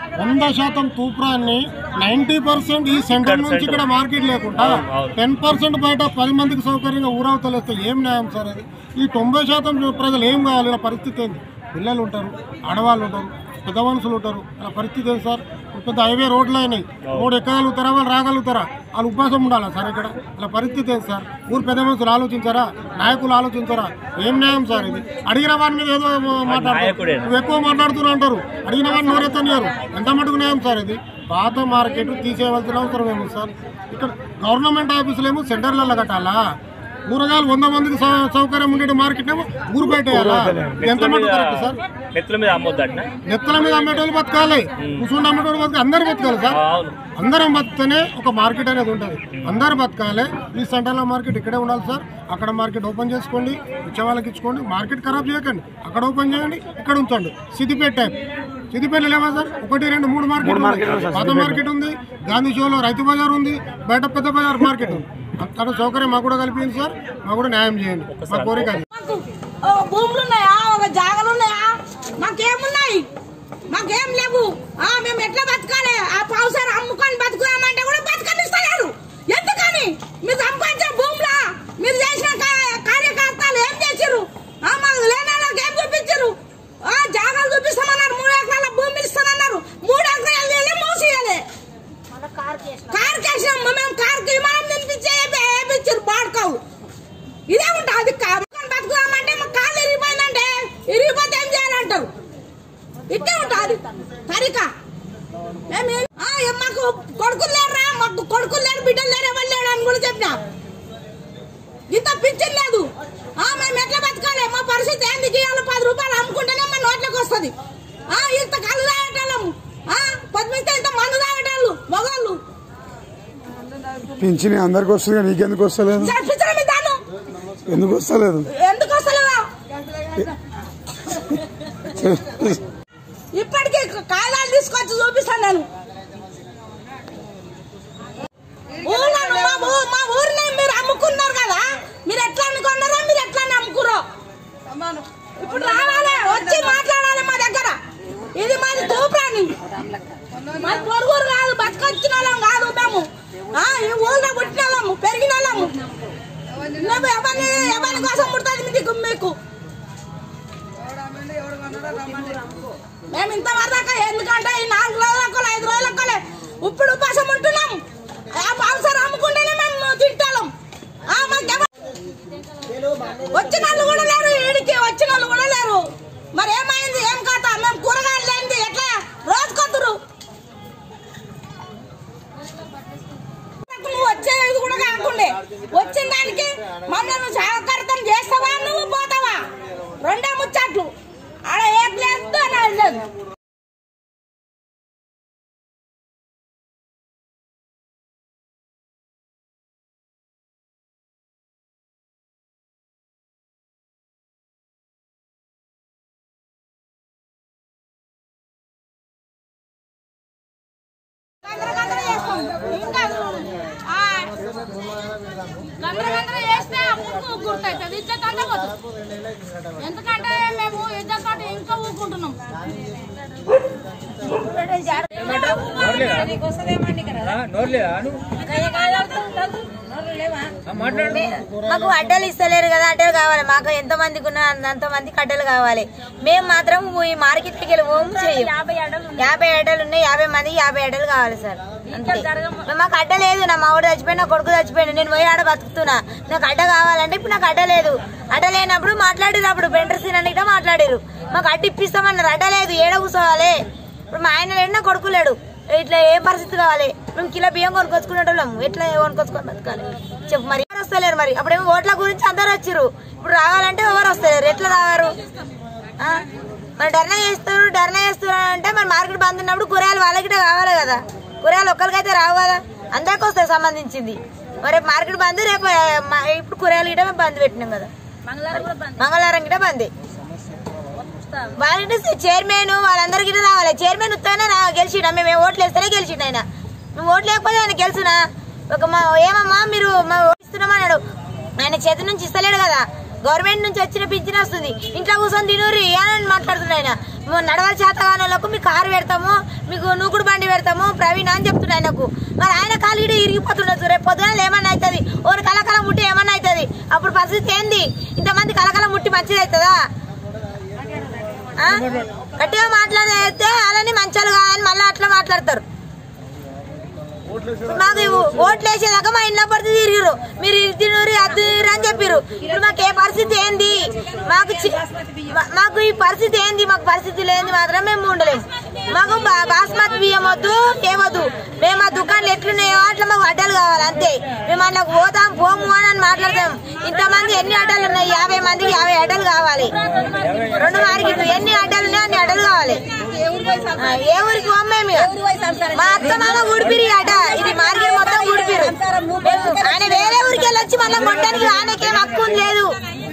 S7: వంద శాతం తూప్రాన్ని నైన్టీ పర్సెంట్ ఈ సెంటర్ నుంచి ఇక్కడ మార్కెట్ లేకుండా టెన్ పర్సెంట్ బయట పది మందికి సౌకర్యంగా ఊరవతలేస్తే ఏం న్యాయం సార్ అది ఈ తొంభై శాతం ప్రజలు ఏం కావాలి ఇలా పరిస్థితి ఏంది పిల్లలు ఉంటారు ఆడవాళ్ళు ఉంటారు పెద్ద మనుషులు ఉంటారు అలా పరిస్థితి ఏంది సార్ ఇప్పుడు పెద్ద హైవే రోడ్లు అయినాయి రోడ్ ఎక్కగలుగుతారా వాళ్ళు రాగలుగుతారా వాళ్ళు ఉపవాసం ఉండాలా సార్ ఇక్కడ అలా పరిస్థితి ఏంది సార్ ఊరు పెద్ద మనుషులు ఆలోచించారా నాయకులు ఆలోచించారా ఏం న్యాయం సార్ ఇది అడిగిన వారి మీద ఏదో మాట్లాడుతున్నారు నువ్వు ఎక్కువ మాట్లాడుతున్నా అంటారు అడిగిన వారిని నోరెత్తనియారు ఎంత మటుకు న్యాయం సార్ ఇది పాత మార్కెట్ తీసేయవలసిన అవసరం ఏమో సార్ ఇక్కడ గవర్నమెంట్ ఆఫీసులు ఏమో సెంటర్లలో కట్టాలా కూరగాయలు వంద మందికి సౌ- సౌకర్యం ఉండే మార్కెట్ ఏమో ఊరు పెట్టేయాలా ఎంత మటుకు కరెక్ట్ సార్
S14: నెత్తుల మీద అమ్మొద్దట
S7: నెత్తల మీద అమ్మేటోళ్ళు బతకాలి కూర్చుండి అమ్మేటోళ్ళు బతకాలి అందరు బతకాలి సార్ అందరం బతికితేనే ఒక మార్కెట్ అనేది ఉంటుంది అందరు బతకాలి ఈ సెంటర్లో మార్కెట్ ఇక్కడే ఉండాలి సార్ అక్కడ మార్కెట్ ఓపెన్ చేసుకోండి వచ్చే వాళ్ళకి ఇచ్చుకోండి మార్కెట్ ఖరాబ్ చేయకండి అక్కడ ఓపెన్ చేయండి ఇక్కడ ఉంచండి సిద్దిపేట టైప్ సిద్దిపేట లేవా సార్ ఒకటి రెండు మూడు మార్కెట్ ఉన్నాయి. పాత మార్కెట్ ఉంది గాంధీ షోలో రైతు బజార్ ఉంది బయట పెద్ద బజార్ మార్కెట్ ఉంది అక్కడ సౌకర్యం మాకు కూడా కల్పించండి సార్ మాకు కూడా న్యాయం చేయండి మా కోరిక అది
S11: ఓ భూములు ఉన్నాయా ఒక జాగలు ఉన్నాయా మాకేమున్నాయి మాకేం లేవు ఆ మేము ఎట్లా బతకాలి ఆ పావుసారి అమ్ముకొని బతుకుదామంటే కూడా బతకనిస్తలేరు ఎందుకని మీరు సంపాదించిన భూములా మీరు చేసిన కా- కార్యకర్తలు ఏం చేసిర్రు ఆ మాకు లేని వాళ్ళకి ఏం చూపించారు ఆ జాగాలు చూపిస్తామన్నారు మూడు ఎకరాల భూమి ఇస్తానన్నారు మూడు ఎకరాలు నీళ్ళే మూసియాలి కార్ కేసినాం మేము కార్కి మనం తినిపించే వేపించారు బాడుకోవు ఇదే ఉంటుంది అది కారుకొని బతుకుదామంటే మా కాళ్ళు ఇరిగిపోయిందంటే ఇరిగిపోతే ఏం చేయాలంటారు ఇట్టే ఉంటుంది తరిక మేమేం- ఆ, ఏం మాకు కొడుకులు లేరురా మాకు కొడుకులు లేరు బిడ్డలు లేరు ఎవరు లేరు అని కూడా చెప్పిన ఇంత పింఛన్ లేదు ఆ మేము ఎట్లా బతకాలి మా పరిస్థితి ఏంది ఇవాళ పది రూపాయలు అమ్ముకుంటేనే మా నోట్లోకి వస్తుంది ఆ ఇంత కళ్ళు తాగేటోళ్ళము ఆ పదిమిస్తే ఇంత మందు తాగేటోళ్ళు మగవాళ్ళు
S12: పింఛని అందరికి వస్తుంది కానీ నీకెందుకు వస్తలేదు
S11: చర్పించడం ఇదాను
S12: ఎందుకు వస్తలేదు
S11: ఎందుకు వస్తలేదా ఇప్పటికీ కాయలాలు తీసుకొచ్చి చూపిస్తాను నేను ఊళ్ళను మా ఊ- మా ఊరిని మీరు అమ్ముకున్నారు కదా మీరు ఎట్లా అనుకున్నారో మీరు ఎట్లా అమ్ముకురో ఇప్పుడు రావాలి వచ్చి మాట్లాడాలి మా దగ్గర ఇది మాది తూప్రాని మాది పొరుగురు కాదు బతకొచ్చిన వాళ్ళం కాదు మేము ఆ, ఈ ఊళ్ళో పుట్టిన వాళ్ళము పెరిగిన వాళ్ళము నువ్వు ఎవరిని ఎవరి కోసం పుడుతుంది మీకు మీకు మేము ఇంతవరకు ఎందుకంటే ఈ నాలుగు రోజులకు ఐదు రోజులకు ఇప్పుడు ఉపాసం ఉంటున్నాం ఆ పాల్సర్ అమ్ముకుంటేనే మేము తింటాం ఆ, మాకెవ- వచ్చిన వాళ్ళు కూడా లేరు ఈడికి వచ్చిన వాళ్ళు కూడా లేరు మరి ఏమైంది ఏం కథ మేము కూరగాయలు లేనిది ఎట్లా రోజుకొద్దురు నువ్వు వచ్చేది కూడా కాకుండే వచ్చిన దానికి మమ్మల్ని సహకారితం చేస్తావా నువ్వు పోతావా రెండే ముచ్చట్లు ఆడ ఏ ప్లేస్ లేదు గందరగందర చేస్తాం. ఇంకా ఆ, గందరగందర చేస్తే అమ్ముకు గుర్తవుతుంది ఇద్దరు అంతా పోతుంది ఎందుకంటే మేము ఇద్దరు తోటి ఇంకా ఊరుకుంటున్నాం
S15: మాకు అడ్డలు ఇస్తలేరు కదా అడ్డలు కావాలి మాకు ఎంత మందికి ఉన్న అంత మందికి అడ్డలు కావాలి మేము మాత్రం ఈ మార్కెట్కి వెళ్ళి ఓం చేయం యాభై అడ్డలు ఉన్నాయి యాభై మంది యాభై అడ్డలు కావాలి సార్ అంతే మాకు అడ్డ లేదు నా మావిడ చచ్చిపోయి నా కొడుకు చచ్చిపోయింది నేను పోయి ఆడ బతుకుతున్నా నాకు అడ్డ కావాలంటే ఇప్పుడు నాకు అడ్డ లేదు అడ్డ లేనప్పుడు మాట్లాడిరు అప్పుడు బెంటర్ సీన్ అని కూడా మాట్లాడిరు మాకు అడ్డ ఇప్పిస్తామన్నారు అడ్డ లేదు ఏడ కూర్చోవాలి ఇప్పుడు మా ఆయన లేడు నా కొడుకు లేడు ఇట్లా ఏ పరిస్థితి కావాలి మేము కిలో బియ్యం కొనుక్కొచ్చుకునేటోళ్ళం ఎట్లా కొనుక్కొచ్చుకొని బతకాలి చెప్పు మరి ఎవరు వస్తలేరు మరి అప్పుడేమో ఓట్ల గురించి అందరు వచ్చిర్రు ఇప్పుడు రావాలంటే ఎవరు వస్తలేరు ఎట్లా రావారు ఆ? మరి ధర్నా చేస్తారు ధర్నా చేస్తున్నారు అంటే మరి మార్కెట్ బంద్ ఉన్నప్పుడు కూరగాయలు వాళ్ళకి కావాలి కదా కూరగాయలు ఒక్కరికైతే రావు కదా అందరికి వస్తాయి సంబంధించింది మరి మార్కెట్ బంద్ రేపు ఆ, మా- ఇప్పుడు కూరగాయలు గిట మేము బంద్ పెట్టినాం కదా మంగళవారం గిట బంద్ వాళ్ళంటే చైర్మన్ వాళ్ళందరూ గిట్ట రావాలి చైర్మన్ ఉత్తగానే రా గెలిచిండ మేము ఏ ఓట్లు వేస్తేనే గెలిచిండు ఆయన మేము ఓట్లు లేకపోతే ఆయన గెలుచునా ఒక మా ఏమమ్మా మీరు మా ఓట్లు ఇస్తున్నామన్నాడు ఆయన చేతి నుంచి ఇస్తలేడు కదా గవర్నమెంట్ నుంచి వచ్చిన పింఛన్ వస్తుంది ఇంట్లో కూర్చొని తినూరి అని మాట్లాడుతున్నాడు ఆయన నడవల చేతగాని వాళ్ళకు మీకు కారు పెడతాము మీకు నూకుడు బండి పెడతాము ప్రవీణ్ అని చెప్తుండే ఆయనకు మరి ఆయన కాలు ఇటు ఇరిగిపోతుండొచ్చు రేపు పొద్దున ఏమన్నా అవుతుంది ఓరు కలకల ముట్టి ఏమన్నా అవుతుంది అప్పుడు పరిస్థితి ఏంది ఇంతమంది కలకల ముట్టి మంచిది అవుతుందా ఆ? గట్టిగా మాట్లాడితే అలాని మంచాలు కాదని మళ్ళీ అట్లా మాట్లాడతారు మాకు ఇవ్వు. ఓట్లు వేసేదాకా మా ఇంట్లో పరిస్థితి తిరిగిరు మీరు ఇది తినరు అది తినరు అని చెప్పారు ఇప్పుడు మాకు ఏ పరిస్థితి ఏంది మాకు చి- మా- మాకు ఈ పరిస్థితి ఏంది మాకు పరిస్థితి లేని మాత్రం మేము ఉండలేము మాకు బా- బాస్మతి బియ్యం వద్దు ఏమొద్దు మేము ఆ దుకాణాలు ఎట్లున్నాయో అట్లా మాకు అడ్డలు కావాలి అంతే మేము అందులోకి పోతాం పోము అని అని మాట్లాడతాం ఇంతమంది ఎన్ని అడ్డలు ఉన్నాయి యాభై మందికి యాభై అడ్డలు కావాలి రెండు మార్కెట్లు ఎన్ని అడ్డలు ఉన్నాయి అన్ని అడ్డలు కావాలి ఆ, ఏ ఊరికి పోము మేము ఇక. మా అత్త మామ ఊడిపిరి అట ఇది మార్కెట్ మొత్తం ఊడిపిరు ఆయన వేరే ఊరికి వెళ్ళొచ్చి మళ్ళీ మొట్టానికి ఆయనకేం హక్కు లేదు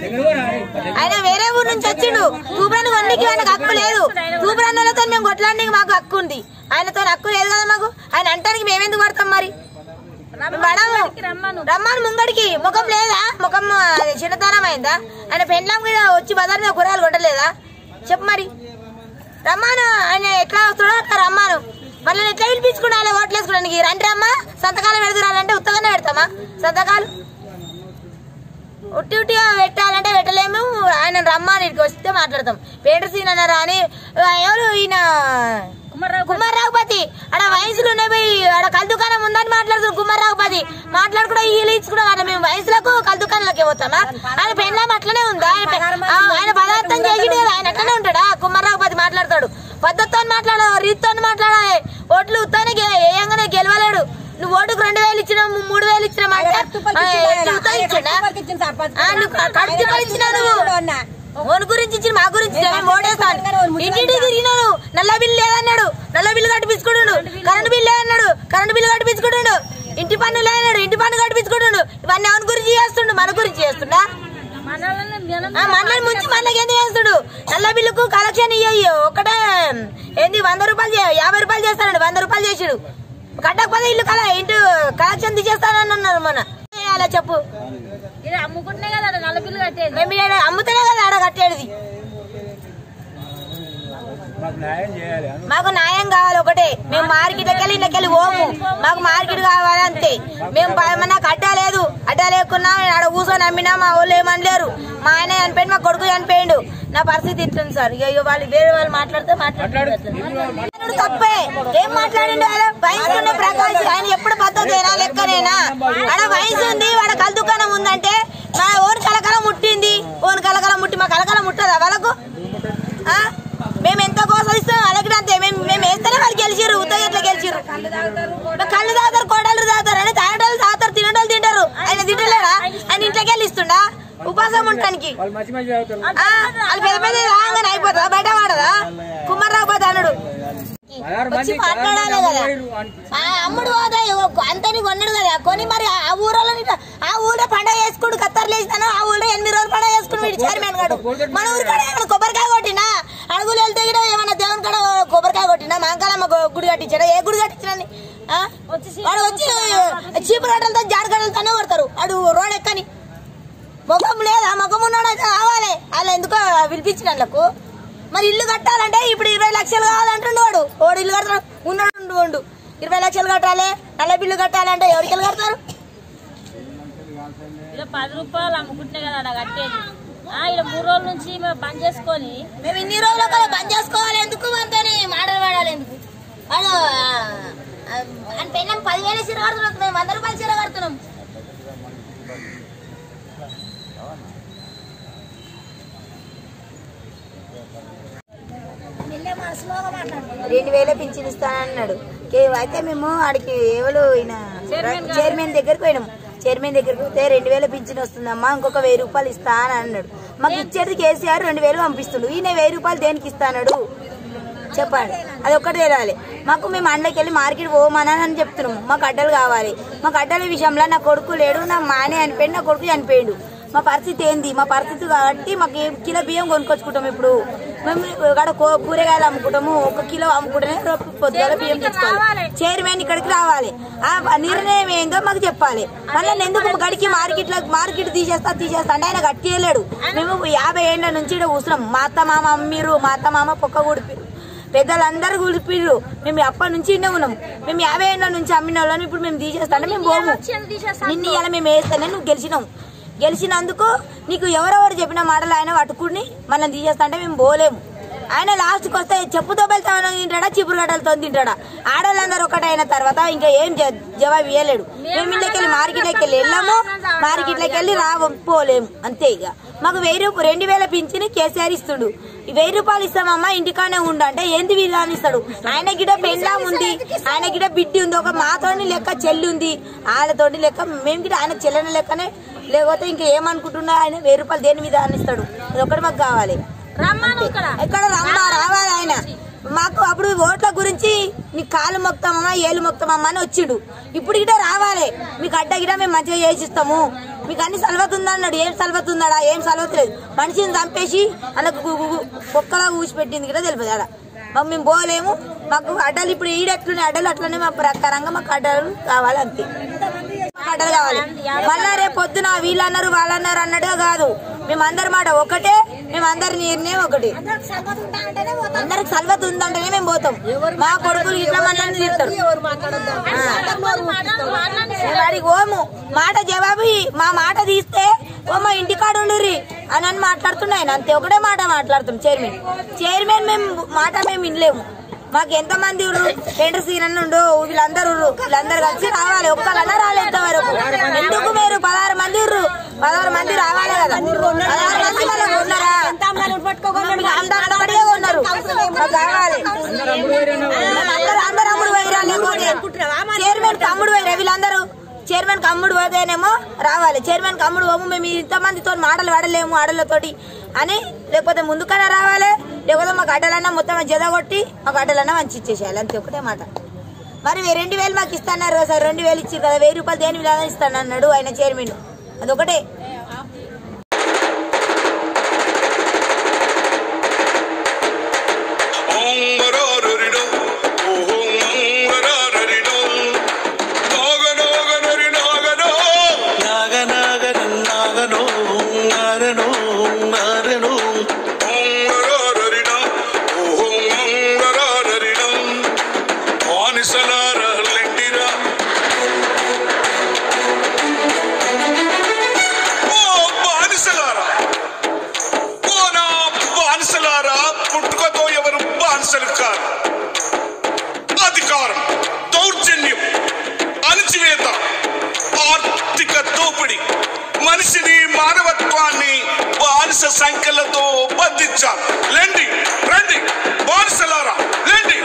S15: ఆయన వేరే ఊరు నుంచి వచ్చిండు తూపురాన్ని వండికి ఆయనకు హక్కు లేదు తూపురాన్నలతో మేము కొట్లాడడానికి మాకు హక్కు ఉంది ఆయనతో హక్కు లేదు కదా మాకు ఆయన అంటానికి మేమెందుకు పడతాం మరి పడము రమ్మను ముంగడికి ముఖం లేదా ముఖం అది చిన్నతనం అయిందా ఆయన పెండ్లం మీద వచ్చి బజార్ మీద కూరగాయలు కొట్టలేదా చెప్పు మరి రమ్మాను ఆయన ఎట్లా వస్తాడో అట్లా రమ్మాను మళ్ళీ ఎట్లా పిలిపించుకున్నా ఓట్లు వేసుకోవడానికి రండి రమ్మా సంతకాలు పెడుతురాలంటే ఉత్తగానే పెడతామా సంతకాలు ఉట్టి ఉట్టిగా పెట్టాలంటే పెట్టలేము ఆయన రమ్మని ఇక్కడికి వస్తే మాట్లాడతాం పేటర్ సీన్ అన్నారా అని ఆ, ఎవరు ఈయన కుమార్ రాఘుపతి ఆడ వయసులు ఉన్నాయి పోయి ఆడ కల్ దుకాణం ఉందని మాట్లాడుతారు కుమార్ రాఘుపతి మాట్లాడుకుంటా వీళ్ళు ఇచ్చుకున్నాం అట్లా మేము వయసులకు కల్ దుకాణంలోకి పోతామా ఆయన పెళ్ళాం అట్లనే ఉందా ఆయన పె- ఆ, ఆయన పదార్థం చేసిండు కదా ఆయన అట్లనే ఉంటాడా కుమార్ రాఘుపతి మాట్లాడతాడు పద్ధతితో మాట్లాడ రీతితో మాట్లాడాలి ఓట్లు ఉత్తానే ఏయంగానే గెలవలేడు నువ్వు ఓటుకు రెండు వేలు ఇచ్చినావు మూడు వేలు ఇచ్చినావు అంటే ఆ, ఎట్లా ఉత్తా ఇచ్చిండా? ఆ, నువ్వు కడుపు పలిచ్చినావు నువ్వు ఓన్ గురించి ఇచ్చిన మా గురించి ఇచ్చిన, మేము ఓటేస్తాను ఇంటింటి తిరిగినాను నల్ల బిల్లు లేదన్నాడు నల్ల బిల్లు కట్టిపించుకుంటుండు కరెంట్ బిల్లు లేదన్నాడు కరెంట్ బిల్లు కట్టిపించుకుంటుండు ఇంటి పన్ను లేదన్నాడు ఇంటి పన్ను కట్టిపించుకుంటుండు ఇవన్నీ ఎవరి గురించి చేస్తుండు మన గురించి చేస్తుండా ఆ, మనల్ని ముంచి మనకి ఎందుకు చేస్తుడు నల్ల బిల్లుకు కలెక్షన్ ఇయ్య ఒకటే ఏంది వంద రూపాయలు చే- యాభై రూపాయలు చేస్తాడు వంద రూపాయలు చేసాడు కట్టకపోతే ఇల్లు కల ఇంటి కలెక్షన్ తీసేస్తానని అన్నారు మన అలా చెప్పు
S13: ఇది అమ్ముకుంటున్నా కదా నల్ల బిల్లు కట్టేది
S15: మేము ఈడ అమ్ముతేనే కదా ఆడ కట్టేది మాకు న్యాయం కావాలి ఒకటే మేము మార్కెట్కి వెళ్ళి ఇళ్ళకెళ్ళి పోము మాకు మార్కెట్ కావాలి అంతే మేము ప- నాకు అడ్డా లేదు అడ్డా లేకున్నా నేను ఆడ కూర్చొని అమ్మినా మా వాళ్ళు ఏమనలేరు మా ఆయన చనిపోయింది మా కొడుకు చనిపోయిండు నా పరిస్థితి ఇట్లుంది సార్ ఇక ఇక వాళ్ళు వేరే వాళ్ళు మాట్లాడితే మాట్లాడు తప్పే ఏం మాట్లాడిండు ఆయన వయసు ఉన్న ప్రకాష్ ఆయన ఎప్పుడు పద్ధతేనా లెక్కనేనా ఆడ వయసు ఉంది వాడ కల్ దుకాణం ఉందంటే మా ఓన్ కలకల ముట్టింది ఓన్ కలకల ముట్టి మా కలకల ముట్టదా వాళ్ళకు ఆ? మేము ఎంత కోసలిస్తాం అలాగే అంతే మేము మేము వేస్తేనే వాళ్ళు గెలిచిర్రు ఉత్తగా ఎట్లా గెలిచిర్రు మా కళ్ళు తాగుతారు కోడలు తాగుతారు అని తాగటాలు తాగుతారు తినటాలు తింటారు ఆయన తింటలేడా ఆయన ఇంట్లోకి వెళ్ళి ఇస్తుండా ఉపాసం ఉండటానికి ఆ, వాళ్ళు పెద్ద పెద్ద రాగానే అయిపోతుందా బయట పడదా కుమార్రావు పోతే అన్నాడు వచ్చి మాట్లాడాలి కదా ఆ అమ్ముడు పోదా అంతని కొన్నాడు కదా కొని మరి ఆ ఊరలో ఆ ఊళ్ళో పండగ చేసుకుడు కత్తర్లు వేసినాను ఆ ఊళ్ళో ఎనిమిది రోజులు పండగ చేసుకుని వీడు చైర్మన్ గాడు మన ఊరి కాడ ఏమైనా కొబ్బరికాయ కొట్టినా అడుగులు వెళ్తే కూడా ఏమన్నా దేవుని కాడ కొబ్బరికాయ కొట్టినా మాంకాలమ్మ గు- గుడి కట్టించాడా ఏ గుడి కట్టించడని వాడు వచ్చి చీపు గడ్డలతో జాడగడ్డలతోనే కొడతారు అడు రోడ్ ఎక్కని ముఖం లేదా ముఖం ఉన్నాడు అయితే రావాలి వాళ్ళు ఎందుకో పిలిపించిన వాళ్ళకు మరి ఇల్లు కట్టాలంటే ఇప్పుడు ఇరవై లక్షలు కావాలంటుండు వాడు వాడు ఇల్లు కడతాడు ఉన్నాడు ఉండు ఇరవై లక్షలు కట్టాలి నల్ల బిల్లు కట్టాలంటే ఎవరికి వెళ్ళి కడతారు
S13: ఇలా పది రూపాయలు అమ్ముకుంటే కదా ఆడ కట్టేది ఆ, ఇలా మూడు రోజుల నుంచి మేము బంద్ చేసుకొని
S15: మేము ఇన్ని రోజులు కదా బంద్ చేసుకోవాలి ఎందుకు అంతని మాటలు పడాలి ఎందుకు వాడు అని పెళ్ళం పదివేల చీర కడుతున్నాం మేము వంద రూపాయల చీర కడుతున్నాం రెండు వేల పింఛన్ ఇస్తానన్నాడు కే- అయితే మేము ఆడికి ఎవరు ఈయన చైర్మన్ దగ్గరికి పోయినాం చైర్మన్ దగ్గరికి పోతే రెండు వేల పింఛన్ వస్తుందమ్మా ఇంకొక వెయ్యి రూపాయలు ఇస్తా అని అన్నాడు మాకు ఇచ్చేది కేసీఆర్ రెండు వేలు పంపిస్తుండు ఈయన వెయ్యి రూపాయలు దేనికి ఇస్తాడు చెప్పండి అది ఒక్కటి తెలియాలి మాకు మేము అండ్లకి వెళ్ళి మార్కెట్ పోమని అని చెప్తున్నాము మాకు అడ్డలు కావాలి మాకు అడ్డల విషయంలో నా కొడుకు లేడు నా మానే చనిపోయిండు నా కొడుకు చనిపోయిండు మా పరిస్థితి ఏంది మా పరిస్థితి కాబట్టి మాకు ఏ కిలో బియ్యం కొనుక్కొచ్చుకుంటాం ఇప్పుడు మేము ఇక్కడ కూ- కూరగాయలు అమ్ముకుంటాము ఒక కిలో అమ్ముకుంటేనే రేపు పొద్దున బియ్యం తెచ్చుకోవాలి చైర్మన్ ఇక్కడికి రావాలి ఆ నిర్ణయం ఏందో మాకు చెప్పాలి మళ్ళీ ఎందుకు గడికి మార్కెట్ మార్కెట్ తీసేస్తా తీసేస్తా అంటే ఆయన కట్టేయలేడు మేము యాభై ఏళ్ల నుంచి ఇక్కడ కూర్చున్నాం మా అత్త మామ అమ్మిరు మా అత్త మామ పొక్క కూడిపిరు పెద్దలందరూ కూలిపిర్రు మేము అప్పటి నుంచి ఇన్నే ఉన్నాం మేము యాభై ఏళ్ళ నుంచి అమ్మిన వాళ్ళని ఇప్పుడు మేము తీసేస్తా అంటే మేము పోము నిన్ను ఇలా మేము వేస్తేనే నువ్వు గెలిచినావు గెలిచినందుకు నీకు ఎవరెవరు చెప్పిన మాటలు ఆయన పట్టుకుని మనల్ని తీసేస్తా అంటే మేము పోలేము ఆయన లాస్ట్కి వస్తే చెప్పుతో వెళ్తా తింటాడా చిపురు గడ్డలతో తింటాడా ఆడవాళ్ళందరూ ఒకటైన తర్వాత ఇంకా ఏం జ- జవాబు ఇవ్వలేడు మేము ఇంట్లోకి వెళ్ళి మార్కెట్లోకి వెళ్ళి వెళ్ళాము మార్కెట్లోకి వెళ్ళి రావు పోలేము అంతే ఇక మాకు వెయ్యి రూపాయలు రెండు వేల పింఛని కేసీఆర్ ఇస్తుడు ఈ వెయ్యి రూపాయలు ఇస్తామమ్మా ఇంటికానే ఉండు అంటే ఏంది విధానం ఇస్తాడు ఆయన గిడ పెళ్ళాం ఉంది ఆయన గిడ బిడ్డి ఉంది ఒక మాతోని లెక్క చెల్లి ఉంది వాళ్ళతోటి లెక్క మేము గిడ ఆయన చెల్లెని లెక్కనే లేకపోతే ఇంకా ఏమనుకుంటున్నా ఆయన వెయ్యి రూపాయలు దేని మీద ఇస్తాడు అది ఒకటి మాకు కావాలి అంతే. ఎక్కడ రమ్మా రావాలి ఆయన మాకు అప్పుడు ఓట్ల గురించి నీ కాలు మొక్తామమ్మా ఏలు మొక్తామమ్మా అని వచ్చిండు ఇప్పుడు గిట రావాలి మీకు అడ్డ గిట మేము మంచిగా చేసిస్తాము మీకు అన్ని సలవత్ ఉందా అన్నాడు ఏం సలవత్ ఉందాడా ఏం సలవత్ లేదు మనిషిని చంపేసి అలా కుక్కలా ఊసి పెట్టింది కూడా తెలియదు ఆడ మాకు మేము పోలేము మాకు అడ్డలు ఇప్పుడు ఈడెట్లున్నాయి అడ్డలు అట్లనే మా ప్రకారంగా మాకు అడ్డలు కావాలి అంతే మాకు అడ్డలు కావాలి మళ్ళా రేపు పొద్దున వీళ్ళు అన్నారు వాళ్ళు అన్నారు అన్నట్టుగా కాదు మేమందరి మాట ఒకటే మేమందరి నిర్ణయం ఒకటి అందరికి సల్వత్ ఉందంటేనే మేము పోతాం మా కొడుకులు ఇట్లా మనల్ని తిడతారు వాడికి ఓము మాట జవాబు ఇయ్యి. మా మాట తీస్తే ఓ మా ఇంటికాడ ఉండుర్రి అని అని మాట్లాడుతున్నాయి అంతే ఒకటే మాట మాట్లాడుతాం చైర్మన్ చైర్మన్ మేము మాట మేము వినలేము మాకు ఎంత మంది ఉర్రు టెండర్ సీన్ ఉండు వీళ్ళందరూ ఉర్రు వీళ్ళందరూ కలిసి రావాలి ఒక్కళ్ళన్నా రాలేదు ఇంతవరకు ఎందుకు మీరు పదహారు మంది ఉర్రు పదహారు మంది రావాలి కదా పదహారు మంది మనం ఉన్నారా అందరూ అక్కడే ఉన్నారు మాకు కావాలి అందరూ అందరూ అమ్ముడు పోయిరా లేకపోతే చైర్మన్ కమ్ముడు పోయిరా వీళ్ళందరూ చైర్మన్ కమ్ముడు పోతేనేమో రావాలి చైర్మన్ కమ్ముడు పోము మేము ఇంతమందితో మాటలు పడలేము ఆడలతోటి అని లేకపోతే ముందుకన్నా రావాలి లేకపోతే మాకు అడ్డలన్నా మొత్తం జద కొట్టి మాకు అడ్డలన్నా మంచి ఇచ్చేసేయాలి అంతే ఒకటే మాట మరి వే- రెండు వేలు మాకు ఇస్తాన్నారు కదా సార్ రెండు వేలు ఇచ్చి కదా వెయ్యి రూపాయలు దేని విధానం ఇస్తాను అన్నాడు ఆయన చైర్మన్ అదొకటే
S1: ఓంగరారరిడం, ఓహోంగరారరిడం. నాగనాగనరి నాగనో. ఓంగరారరిడం, ఓహోంగరారరిడం. బానిసలార లెండిరా. ఓ బానిసలారా ఓ నా బానిసలారా పుట్టుకతో ఎవరు బానిసలు కారు అధికారం దౌర్జన్యం అణచివేత ఆర్థిక దోపిడి మనిషిని మానవత్వాన్ని బానిస సంఖ్యలతో బంధించారు లెండి రండి బానిసలారా లెండి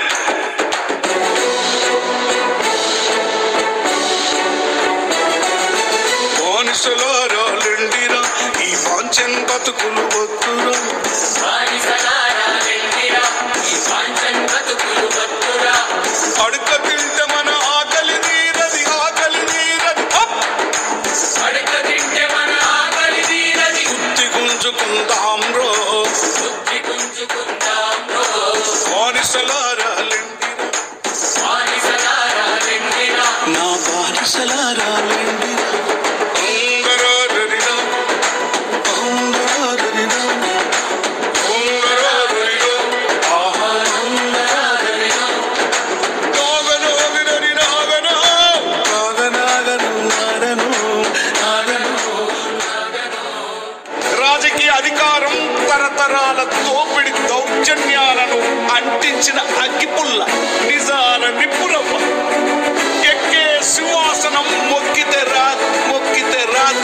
S1: బానిసలారా లెండిరా ఈ వాంఛన్ బతుకులు వద్దురా
S2: బానిసలారా లెండిరా, ఈ వాంఛన్ బతుకులు వద్దురా.
S1: అడుక తింటే మన ఆకలి తీరది ఆకలి తీరది అప్!
S2: అడక తింటే మన ఆకలి తీరది.
S1: బుద్ధి గుంజుకుందాం రో
S2: బుద్ధి గుంజుకుందాం రో.
S1: బానిసలారా లెండిరా
S2: బానిసలారా లెండిరా,
S1: నా బానిసలారా లెండిరా ఉంగరారరిరా, ఉంగరారరిరా, ఉంగరారరిరా, ఆహా, ఉంగరారరిరా. నాగనాగనరి నాగనా, నాగనాగను నాగను, నాగను. రాజకీయ అధికారం తరతరాల దోపిడి దౌర్జన్యాలను అంటించిన అగ్గిపుల్ల నిజాల నిప్పురవ్వ ఎక్కే సింహాసనం మొక్కితే రాదు మొక్కితే రాదు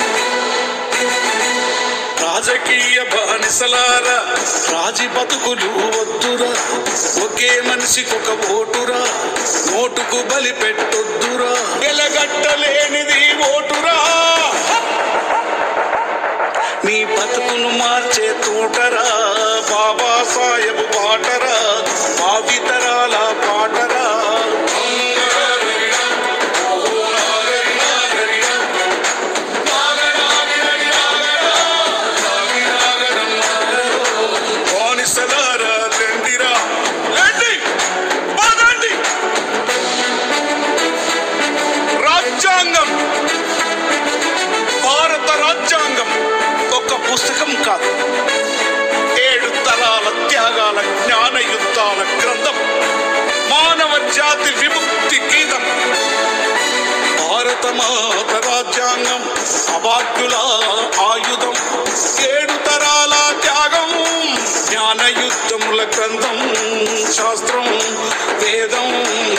S1: రాజకీయ బానిసలారా రాజీ బతుకులు వద్దురా ఒకే మనిషికొక ఓటురా నోటుకు బలి పెట్టొద్దురా వెలగట్టలేనిది ఓటురా నీ బతుకును మార్చే తోటరా బాబా సాహెబ్ పాటరా భావితరాల పాటరా బానిసలారా పుస్తకం కాదు ఏడు తరాల త్యాగాల జ్ఞాన యుద్ధాల గ్రంథం మానవ జాతి విముక్తి గీతం భారత మాత రాజ్యాంగం అవాక్యుల ఆయుధం ఏడు తరాల త్యాగం జ్ఞాన యుద్ధముల గ్రంథం శాస్త్రం వేదం